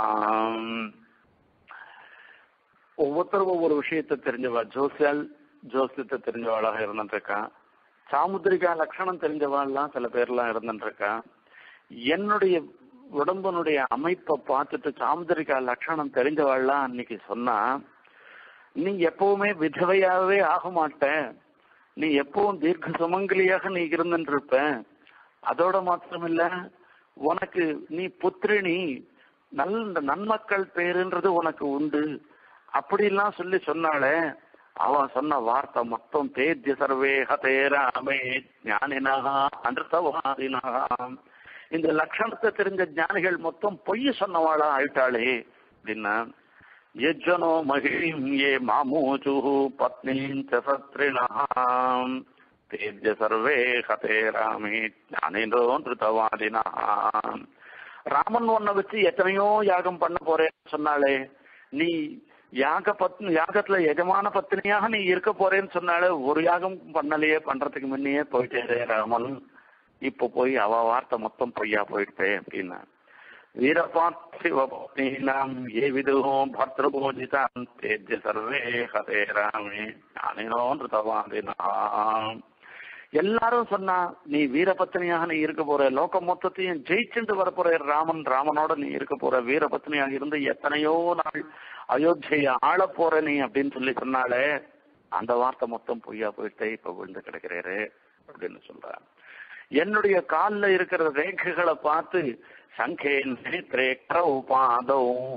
ஒவ்வொருத்தரும் ஒவ்வொரு விஷயத்தை தெரிஞ்சவா ஜோசியால் ஜோசியத்தை தெரிஞ்சவாளாக இருந்துருக்கா சாமுத்திரிகா லட்சணம் தெரிஞ்சவாள்லாம் சில பேர்லாம் இருந்துருக்கா என்னுடைய உடம்பனுடைய அமைப்பை பார்த்துட்டு சாமுத்திரிகா லட்சணம் தெரிஞ்சவாள்லாம் அன்னைக்கு சொன்னா நீ எப்பவுமே விதவையாகவே ஆக மாட்ட நீ எப்பவும் தீர்க்க சுமங்கலியாக நீ இருந்துட்டு இருப்ப அதோட மாத்திரமில்ல உனக்கு நீ புத்திரினி நல்ல நன்மக்கள் பேருன்றது உனக்கு உண்டு அப்படிலாம் சொல்லி சொன்னாலே அவன் சொன்ன வார்த்தை மொத்தம் தேத்திய சர்வே ஹதே ராமே ஞானினா அனிருத்தவாதினா இந்த லட்சணத்தை தெரிஞ்ச ஞானிகள் மொத்தம் பொய் சொன்னவாளா ஆயிட்டாளே அப்படின்னா यज्जनो महिषीम् ये मामूचुः पत्नीम् च सत्रिणः तेभ्य सर्वे हते ராமே ஞானினோ நிருத்தவாதினா ராமன் உன்னை வச்சு எத்தனையோ யாகம் பண்ண போறேன்னு சொன்னாலே நீ யாக பத்னி யாகத்துல எஜமான பத்னியாக நீ இருக்க போறேன்னு சொன்னாலே ஒரு யாகம் பண்ணலையே பண்றதுக்கு முன்னையே போயிட்டே ராமன் இப்ப போய் அவ வார்த்தை மொத்தம் பொய்யா போயிட்டே அப்படின்னா வீரபார்த்திவபத்னீனாம் ஏ விதுகோ பர்திருபோஜிதான் தேஜ்ய சர்வே ஹதே ராமே ஞானினோ நிருத்தவாதினா எல்லாரும் சொன்னா நீ வீரபத்னியாக நீ இருக்க போற லோகம் மொத்தத்தையும் ஜெயிச்சுட்டு வர போற ராமன் ராமனோட நீ இருக்க போற வீரபத்னியாக இருந்து எத்தனையோ நாள் அயோத்தியை ஆள போற நீ அப்படின்னு சொல்லி சொன்னாலே அந்த வார்த்தை மொத்தம் பொய்யா போயிட்டே இப்ப விழுந்து கிடக்கிறேரு அப்படின்னு சொல்றான் என்னுடைய காலில் இருக்கிற ரேகைகளை பார்த்து சங்கே நேத்ரே கரவு பாதௌ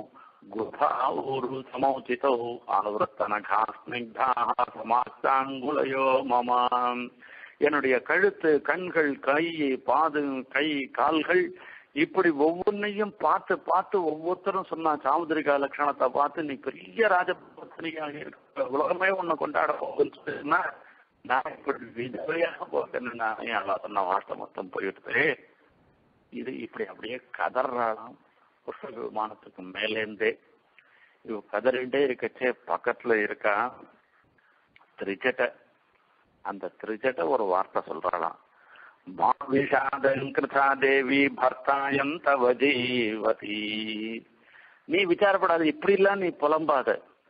குபாவூரு சமோச்சிதோ ஆவர்த்தனகா ஸ்னிக்தாக சமாஸ்தாங்குலயோ மமாம் என்னுடைய கழுத்து கண்கள் கை பாது கை கால்கள் இப்படி ஒவ்வொன்னையும் பார்த்து பார்த்து ஒவ்வொருத்தரும் சொன்னா சாமுதிரிகா லட்சணத்தை பார்த்து நீ பெரிய ராஜபத்தினியாக இருக்க உலகமே உன்னை கொண்டாட போகுதுன்னு சொன்னா நான் இப்படி விதவையாக போகிறேன்னு நானே அல்லா சொன்ன வார்த்தை மொத்தம் போயிடுது இது இப்படி அப்படியே கதறாளாம் புஷ்ப விமானத்துக்கு மேலேருந்தே இவ கதறிண்டே இருக்கச்சே பக்கத்துல இருக்கா திரிஜட்ட அந்த திரிஜட்ட ஒரு வார்த்தை சொல்றாளாம் மாவிஷாதங்கிருதா தேவி பர்த்தாயம் தவ ஜீவதி நீ விசாரப்படாத இப்படி எல்லாம் நீ புலம்பாத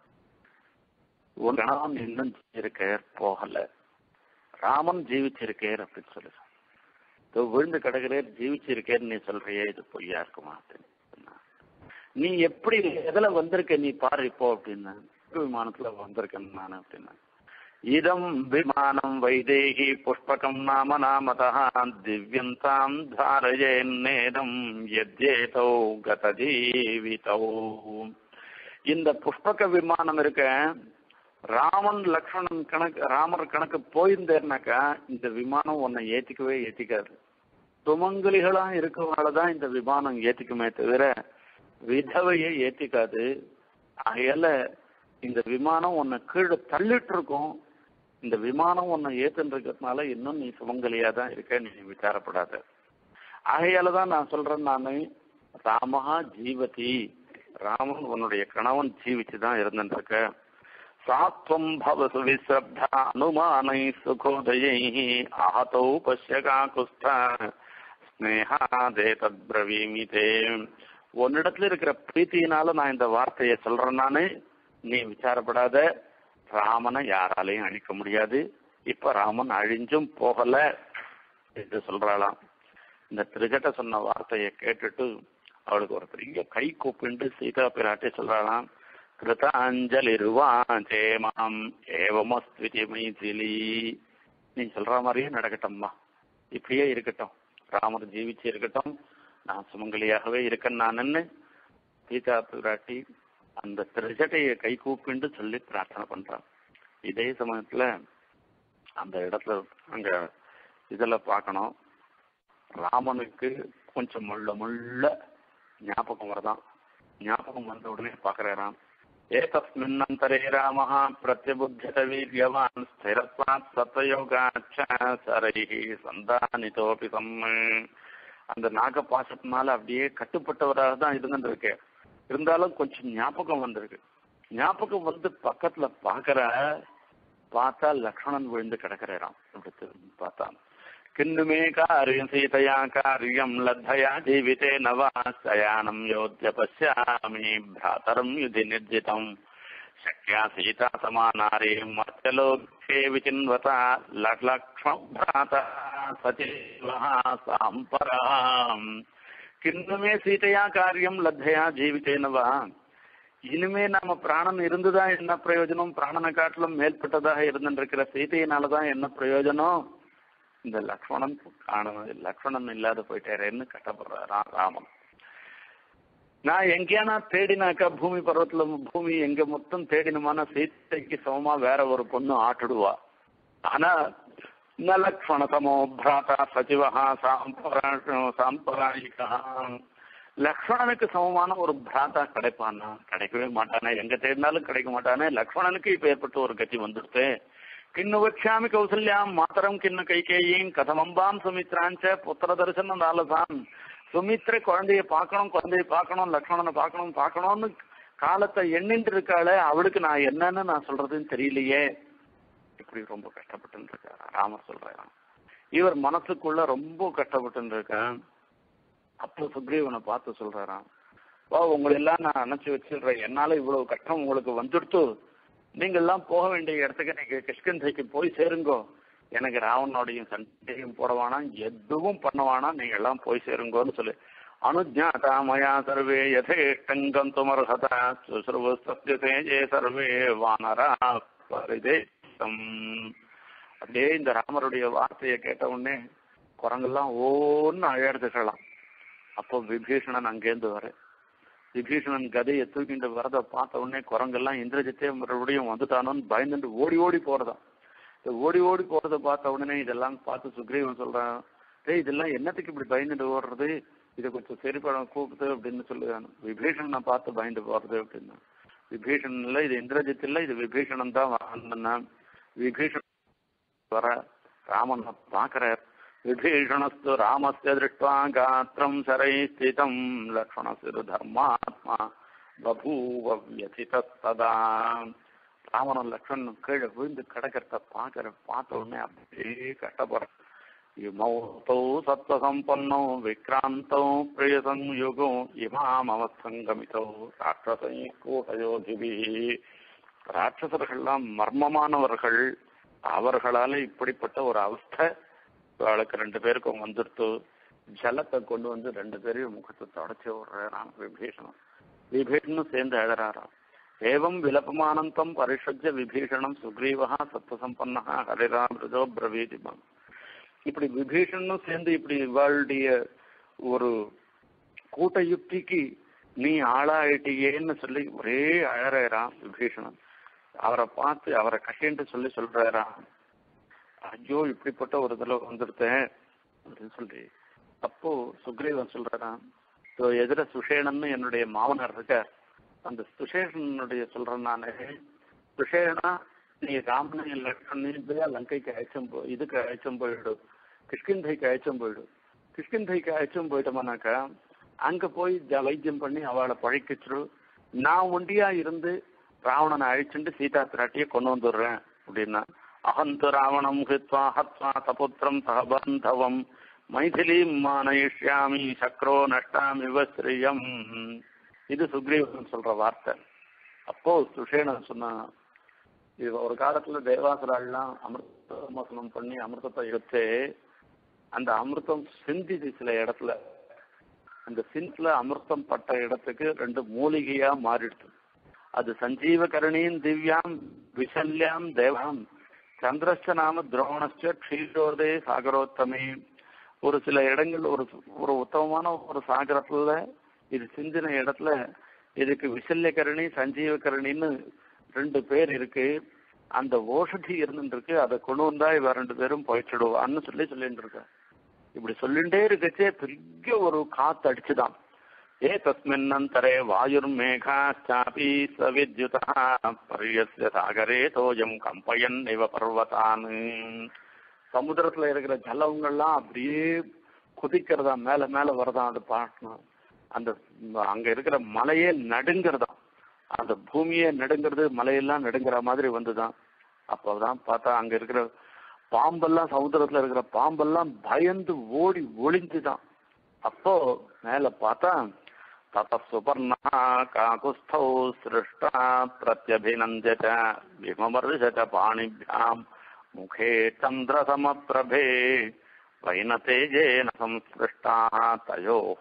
ஒரு கணவன் இன்னும் இருக்கார் போகல ராமன் ஜீவிச்சிருக்கேர் அப்படின்னு சொல்லு இதோ விழுந்து கிடக்கிறேன் ஜீவிச்சிருக்கேன்னு நீ சொல்றியே இது பொய்யா இருக்குமா அப்படின்னு சொன்னா. நீ எப்படி எதுல வந்திருக்க நீ பாரு இப்போ அப்படின்னா விமானத்துல வந்திருக்கேன் நான் அப்படின்னா இதம் விமானம் வைதேகி புஷ்பகம் நாம நாமதா திவ்யந்தாம் தாரயேன்னேதம் யத்யேதௌ கதஜீவிதௌ இந்த புஷ்பக விமானம் இருக்க ராமன் லக்ஷ்மணன் கணக்கு ராமர் கணக்கு போயிருந்தேன்னாக்கா இந்த விமானம் உன்னை ஏத்திக்கவே ஏத்திக்காது சுமங்கலிகளா இருக்கவனாலதான் இந்த விமானம் ஏத்திக்குமே தவிர விதவையை ஏத்திக்காது ஆகையால இந்த விமானம் உன்னை கீழே தள்ளிட்டு இருக்கும் இந்த விமானம் உன்னை ஏத்துன்னு இருக்கிறதுனால இன்னும் நீ சுமங்கலியா தான் இருக்க நீ விசாரப்படாத ஆகையால தான் நான் சொல்றேன் நானு ராமஹா ஜீவதி ராமன் உன்னுடைய கணவன் ஜீவிச்சு தான் இருந்துட்டு இருக்க சாத்வம் பவசு விஸ்ரப்தா அனுமானை சுகோதயை ஆஹதௌ பஷ்யகா குஸ்த ஸ்னேகாதே தத்பிரவீமி தே உன்னிடத்துல இருக்கிற பிரீத்தியினால நான் இந்த வார்த்தையை சொல்றேன் நானு நீ விசாரப்படாத ராமனை யாராலையும் அழிக்க முடியாது இப்ப ராமன் அழிஞ்சும் போகல என்று சொல்றாளாம் இந்த திருகட்ட சொன்ன வார்த்தையை கேட்டுட்டு அவளுக்கு ஒரு பெரிய கை கூப்பிண்டு சீதா பிராட்டி சொல்றாளாம் கிருதாஞ்சலிருவாஞ்சே மாம் ஏவமஸ்துதி மைதிலி நீ சொல்ற மாதிரியே நடக்கட்டும்மா இப்படியே இருக்கட்டும் ராமர் ஜீவிச்சு இருக்கட்டும் நான் சுமங்கலியாகவே இருக்கேன் நான் சீதா பிராட்டி அந்த திருச்சட்டையை கை கூப்பிண்டு சொல்லி பிரார்த்தனை பண்றான் இதே சமயத்துல அந்த இடத்துல அங்க இதுல பார்க்கணும் ராமனுக்கு கொஞ்சம் முள்ள முள்ள ஞாபகம் வரதான் ஞாபகம் வந்த உடனே பாக்குறாராம் ஏதஸ்மின்னந்தரே ராமः பிரத்யபுத்தியத வீரியவான் ஸ்திரத்வாத் சத்தயோகாச்ச சரைஹி சந்தானிதோபி சம்ம அந்த நாகபாசத்தினால அப்படியே கட்டுப்பட்டவராக தான் இருந்துருக்கு இருந்தாலும் கொஞ்சம் ஞாபகம் வந்திருக்கு ஞாபகம் வந்து பக்கத்துல பாக்குற பார்த்தா லக்ஷ்மணன் விழுந்து கிடக்கிறாராம் அப்படி திரும்பி பார்த்தான் கிண்ணுமே காரியம் சீதையா காரியம் லத்தயா ஜீவிதே நவாசயானம் யோத்திய பசியாமி பிராத்தரம் யுதி நிர்ஜிதம் शक्या सीता समानारे मर्त्यलोके विचिन्वता लक्ष्मभ्राता सचिवः साम्पराम् கிண்ணுமே சீதையா காரியம் லத்தையா ஜீவித்தேனவா இனிமே நாம பிராணன் இருந்துதான் என்ன பிரயோஜனம் பிராணனை காட்டிலும் மேற்பட்டதாக இருந்துருக்கிற சீதையினாலதான் என்ன பிரயோஜனம் இந்த லக்ஷ்மணன் காண லக்ஷ்மணன் இல்லாத போயிட்டாரேன்னு கட்டப்படுறான் ராமன் நான் எங்கேயானா தேடினாக்கா பூமி பர்வத்துல பூமி எங்க மொத்தம் தேடினமான சீத்தைக்கு சமமா வேற ஒரு பொண்ணு ஆட்டுடுவா ஆனா ந லக்ஷ்மண சமோ பிராதா சச்சிவா சாம்பராயிகா லக்ஷ்மணனுக்கு சமமான ஒரு பிராதா கிடைப்பானா கிடைக்கவே மாட்டானே எங்க தேடினாலும் கிடைக்க மாட்டானே லக்ஷ்மணனுக்கு இப்ப ஏற்பட்ட ஒரு கட்சி வந்துருச்சு கிண்ணு வச்சாமி கௌசல்யாம் மாத்திரம் கிண்ணு கைகேயும் கதமம்பாம் சுமித்ராஞ்ச புத்திர தரிசனம் நாலதான் சுமித்ர குழந்தைய பார்க்கணும் குழந்தைய பார்க்கணும் லக்ஷ்மணனை பார்க்கணும் பார்க்கணும்னு காலத்தை எண்ணிட்டு இருக்காளே அவளுக்கு நான் என்னன்னு நான் சொல்றதுன்னு தெரியலையே இப்படி ரொம்ப கஷ்டப்பட்டு இருக்காரு ராமர் சொல்றாராம் இவர் மனசுக்குள்ள ரொம்ப கஷ்டப்பட்டு இருக்கேன் அப்போ சுக்ரீவனை பார்த்து சொல்றாராம் வா உங்களை எல்லாம் நான் அணைச்சு வச்சிடுறேன் என்னால இவ்வளவு கஷ்டம் உங்களுக்கு வந்துடுத்து நீங்க எல்லாம் போக வேண்டிய இடத்துக்கு நீங்க கிஷ்கந்தைக்கு போய் சேருங்கோ எனக்கு ராவணோடையும் சண்டையும் போட வேணாம் எதுவும் பண்ண வேணாம் நீங்க எல்லாம் போய் சேருங்கோன்னு சொல்லி அனுஜாதா மயா சர்வே யதேஷ்டங்கம் துமர்ஹதா சுஸ்ருவ சத்யதேஜே சர்வே வானரா பரிதேசம் அப்படியே இந்த ராமருடைய வார்த்தையை கேட்ட உடனே குரங்கெல்லாம் ஒன்னு அழறதுக்கலாம் அப்போ விபீஷணன் அங்கேருந்து வர விபீஷணன் கதையை தூக்கிட்டு வரத பார்த்த உடனே குரங்கெல்லாம் இந்திரஜித்தே மறுபடியும் வந்துட்டானோன்னு பயந்துட்டு ஓடி ஓடி போறதா இந்த ஓடி ஓடி போறத பார்த்த உடனே இதெல்லாம் பார்த்து சுக்ரீவன் சொல்றான் டேய் இதெல்லாம் என்னத்துக்கு இப்படி பயந்துட்டு ஓடுறது இதை கொஞ்சம் சரி பண்ண கூப்பிட்டு அப்படின்னு சொல்லுவான் விபீஷணனை பார்த்து பயந்து போறது அப்படின்னா விபீஷணன் இல்ல இது இந்திரஜித் இல்ல இது விபீஷணன் தான் வந்தான் விபீஷணன் வர ராமன் பாக்குறார் விபீஷணஸ்து ராமஸ்ய திருஷ்டுவா காத்திரம் சரை ஸ்திதம் லக்ஷ்மணஸ்து தர்மாத்மா பபூவ வியசிதஸ்ததா ராமனும் லக்ஷ்மணனும் கீழே விழுந்து கிடக்கிறத பாக்குற பார்த்த உடனே அப்படியே கஷ்டப்படுற இமௌத்தௌ சத்வசம்பன்னோ விக்ராந்தௌ பிரியசம்யுகோ இமாமவசங்கமிதோ ராட்சசை கூட்டயோகிபி ராட்சசர்கள்லாம் மர்மமானவர்கள் அவர்களால இப்படிப்பட்ட ஒரு அவஸ்தை அவளுக்கு ரெண்டு பேருக்கும் வந்துடுத்து ஜலத்தை கொண்டு வந்து ரெண்டு பேரையும் முகத்தை தொடச்சி விடுறாராம் விபீஷணம் விபீஷணும் சேர்ந்து அழறாராம் ஏவம் விலபமானந்தம் பரிஷஜ்ய விபீஷணம் சுக்ரீவா சத்வசம்பன்னா ஹரிராமிருதோ பிரவீதிமம் இப்படி விபீஷணும் சேர்ந்து இப்படி இவாளுடைய ஒரு கூட்ட யுக்திக்கு நீ ஆளாயிட்டியேன்னு சொல்லி ஒரே அழறாராம் விபீஷணன் அவரை பார்த்து அவரை கட்டின்ட்டு சொல்லி சொல்றாராம் ஐயோ இப்படிப்பட்ட ஒரு தடவை வந்துருத்தேன் அப்படின்னு சொல்லி அப்போ சுக்ரீவன் சொல்றாராம் "இதோ எதிர சுஷேணன்னு என்னுடைய மாமனார் இருக்கார் அந்த சுஷேஷனுடைய சொல்றேன் நானு சுஷேனா நீ ராமனை லட்சணியா லங்கைக்கு அழைச்சும் போ இதுக்கு அழைச்சும் போயிடும் கிஷ்கிந்தைக்கு அழைச்சும் போயிடும் கிஷ்கிந்தைக்கு அழைச்சும் போயிட்டோம்னாக்கா அங்க போய் ஜ- வைத்தியம் பண்ணி அவளை பழைக்கிச்சிரு நான் ஒண்டியா இருந்து ராவணனை அழிச்சுட்டு சீதா பிராட்டியை கொண்டு வந்துடுறேன் அப்படின்னா அகந்து ராவணம் ஹித்வா ஹத்வா தபுத்திரம் சகபந்தவம் மைதிலீம் மானயிஷ்யாமி சக்ரோ நஷ்டாமி ஸ்ரீயம் இது சுக்ரீவன் சொல்ற வார்த்தை அப்போ சுஷேனன் சொன்னான் இது ஒரு காலத்துல தேவாசுராள்லாம் அமிர்த மோசனம் பண்ணி அமிர்தத்தை எடுத்து அந்த அமிர்தம் சிந்திச்சு சில இடத்துல அந்த சிந்த்ல அமிர்தம் பட்ட இடத்துக்கு ரெண்டு மூலிகையா மாறிடுது அது சஞ்சீவகரணியும் திவ்யாம் விஷல்யாம் தேவாம் சந்திரஸ்ட நாம துரோணஸ்ட க்ஷீரோதே சாகரோத்தமே ஒரு சில இடங்கள் ஒரு ஒரு உத்தமமான ஒரு சாகரத்துல இது சிந்தின இடத்துல இதுக்கு விசல்யகரணி சஞ்சீவகரணின்னு ரெண்டு பேர் இருக்கு அந்த ஓஷதி இருந்துட்டு இருக்கு அதை கொண்டு வந்தா இவ ரெண்டு பேரும் போயிடுவான்னு சொல்லி சொல்லிட்டு இருக்க இப்படி சொல்லிட்டே இருக்கச்சே பெரிய ஒரு காத்து அடிச்சுதான் ஏ தஸ்மின்னந்தரே வாயுர் மேகாச்சாபி சவித்யுதா பரியஸ்ய சாகரே தோயம் கம்பயன் இவ பர்வதான் சமுத்திரத்துல இருக்கிற ஜலங்கள்லாம் அப்படியே குதிக்கிறதா மேல மேல வரதான் அது பார்க்கணும் அந்த அங்க இருக்கிற மலையே நடுங்கிறதாம் அந்த பூமியே நடுங்கிறது மலையெல்லாம் நடுங்கிற மாதிரி வந்துதான் அப்பதான் பார்த்தா அங்க இருக்கிற பாம்பெல்லாம் சமுத்திரத்துல இருக்கிற பாம்பெல்லாம் பயந்து ஓடி ஒளிஞ்சுதான் அப்போ மேல பார்த்தா தத சுபர்ணா காகுஸ்தௌ சிருஷ்டா பிரத்யபிநந்திய விமர்ச பாணிभ्याम् முகே சந்திரசமப்பிரபே வைனதேஜேன சம்ஸ்பிருஷ்டாः தயோः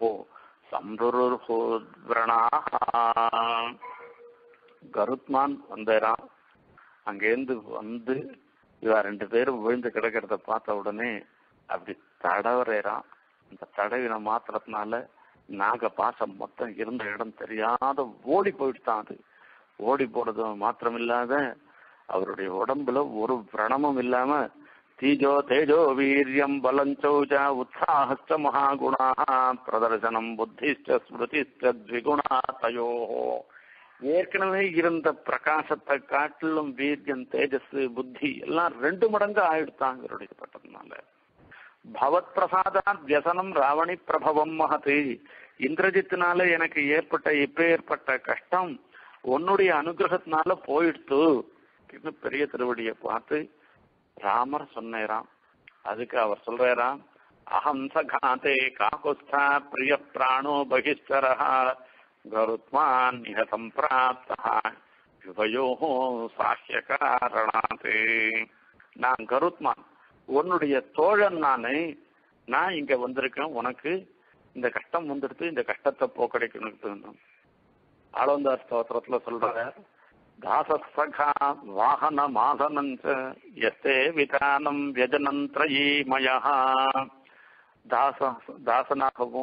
சம்ருருஹோத்விரணாः கருத்மான் வந்தாராம் அங்கேருந்து வந்து இவ ரெண்டு பேரும் விழுந்து கிடக்கிறத பார்த்த உடனே அப்படி தடவறேறான் அந்த தடவின மாத்திரத்தினால நாக பாசம் மொத்தம் இருந்த இடம் தெரியாத ஓடி போயிட்டுதான் அது ஓடி போறது மாத்திரம் இல்லாத அவருடைய உடம்புல ஒரு விரணமும் இல்லாம தீஜோ தேஜோ வீரியம் பலஞ்சௌஜ உற்சாகச்ச மகாகுணா பிரதர்சனம் புத்திஷ்ட ஸ்மிருதிஷ்ட த்விகுணா தயோ ஏற்கனவே இருந்த பிரகாசத்தை காட்டிலும் வீரியம் தேஜஸ் புத்தி எல்லாம் ரெண்டு மடங்கு ஆயிடுத்தான் இவருடைய பட்டதுனால பவத் பிரசாதாத் வியசனம் ராவணி பிரபவம் மகதி இந்திரஜித்தினால எனக்கு ஏற்பட்ட இப்ப ஏற்பட்ட கஷ்டம் உன்னுடைய அனுகிரகத்தினால போயிடுத்து அப்படின்னு பெரிய திருவடியை பார்த்து ராமர் சொன்னேராம் அதுக்கு அவர் சொல்றாராம் அகம் சகாதே காகுஸ்தா பிரிய பிராணோ பகிஷ்டரா கருத்மான் இஹ சம்பிராப்தா யுவயோ சாஹ்ய காரணாதே நான் கருத்மான் உன்னுடைய தோழன் நானே நான் இங்க வந்திருக்கேன் உனக்கு இந்த கஷ்டம் வந்துடுத்து இந்த கஷ்டத்தை போக்கடைக்கணும் ஆளவந்தார் ஸ்தோத்திரத்துல சொல்ற தாசசகா வாகன மாதனஞ்ச எஸ்தே விதானம் வியஜனம் த்ரயீமயா தாச தாசனாகவும்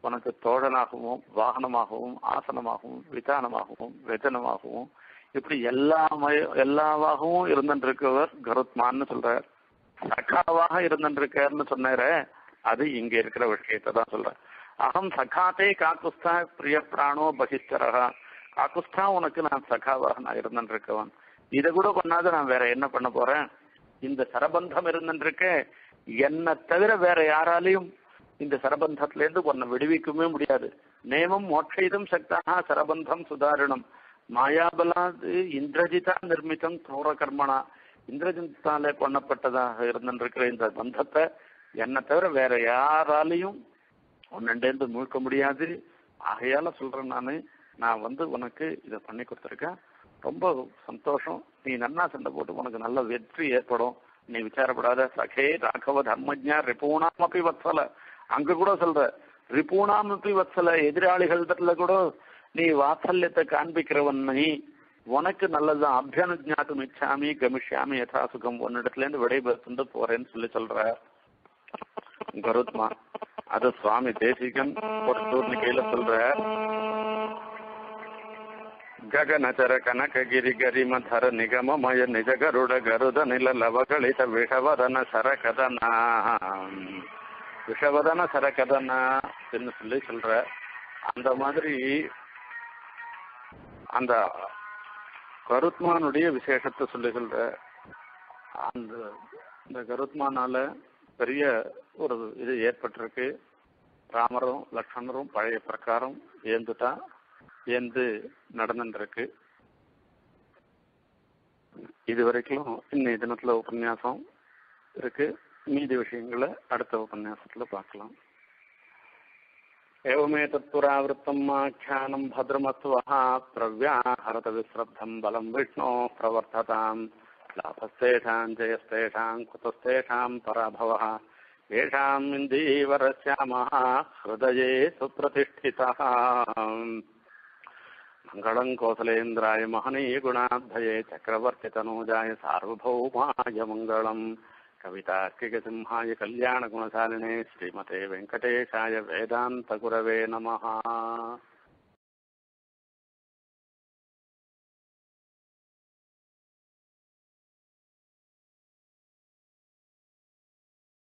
உனக்கு தோழனாகவும் வாகனமாகவும் ஆசனமாகவும் விதானமாகவும் வெதனமாகவும் இப்படி எல்லா மய- எல்லாவாகவும் இருந்திருக்கவர் கருத்மான்னு சொல்றார் சகாவாக இருந்திருக்காருன்னு சொன்னாரே அது இங்க இருக்கிற விஷயத்தை தான் சொல்றேன் அகம் சகாத்தே காக்குஸ்தா பிரிய பிராணோ பகிஷ்டரகா காக்குஸ்தா உனக்கு நான் சகாவாக நான் இருந்திருக்கவன் இதை கூட பண்ணாத நான் வேற என்ன பண்ண போறேன் இந்த சரபந்தம் இருந்திருக்க என்னை தவிர வேற யாராலையும் இந்த சரபந்தத்துல இருந்து உன்னை விடுவிக்கவே முடியாது நேமம் மோட்சயிதும் சக்தா சரபந்தம் சுதாரணம் மாயாபலாது இந்திரஜிதா நிர்மிதம் கிரூர கர்மனா இந்திரஜித்தாலே பண்ணப்பட்டதாக இருந்திருக்கிற இந்த பந்தத்தை என்னை தவிர வேற யாராலையும் உன்னண்டேந்து முழுக்க முடியாது ஆகையால சொல்றேன் நானு நான் வந்து உனக்கு இதை பண்ணி கொடுத்துருக்கேன் ரொம்ப சந்தோஷம் நீ நன்னா சண்டை போட்டு உனக்கு நல்ல வெற்றி ஏற்படும் நீ விசாரப்படாத சகே ராகவ தர்மஜா ரிபூணாம் அப்படி வத்சல அங்க கூட சொல்ற ரிபூணாம் அப்படி வத்சல எதிராளிகள் கூட நீ வாத்சல்யத்தை காண்பிக்கிறவன் நீ உனக்கு நல்லதுதான் அபியனுஜாத்தும் இச்சாமி கமிஷ்யாமி யதா சுகம் உன்னிடத்துல இருந்து விடைபெற்று போறேன்னு சொல்லி சொல்ற கருத்மா அது சுவாமி தேசிகன் ஒரு தூர்ணிக்கையில சொல்ற ಗಗನಚರ ಕನಕಗಿರಿ ಗರಿಮಧರ ನಿಗಮಮಯ ನಿಜ ಗರುಡ ಗರುದ ನಿಲ ಲವಗಳಿತ ವಿಷವದನ ಸರಕದನ விஷவதன சரக்கதனா என்று சொல்லி சொல்ற அந்த மாதிரி அந்த கருத்மானுடைய விசேஷத்தை சொல்லி சொல்ற அந்த இந்த கருத்மானால பெரிய ஒரு இது ஏற்பட்டிருக்கு ராமரும் லக்ஷ்மணரும் பழைய பிரகாரம் ஏந்துட்டா ஏந்து நடந்துருக்கு இது வரைக்கும் இன்னைய தினத்துல உபன்யாசம் இருக்கு மீதி விஷயங்களை அடுத்த உபன்யாசத்துல பார்க்கலாம் एवमेतत्पुरावृत्तम् आख्यानम् भद्रमत्वः प्रव्याहरत विश्रब्धम् बलम् विष्णोः प्रवर्धताम् लाभस्तेषाम् जयस्तेषाम् कुतस्तेषाम् पराभवः येषाम् इन्दीवरश्यामः हृदये सुप्रतिष्ठितः मङ्गलम् कोसलेन्द्राय महनीयगुणाभये चक्रवर्तितनूजाय सार्वभौमाय मङ्गलम् कवितार्किकसिंहाय कल्याणगुणशालिने श्रीमते वेङ्कटेशाय वेदान्तगुरवे नमः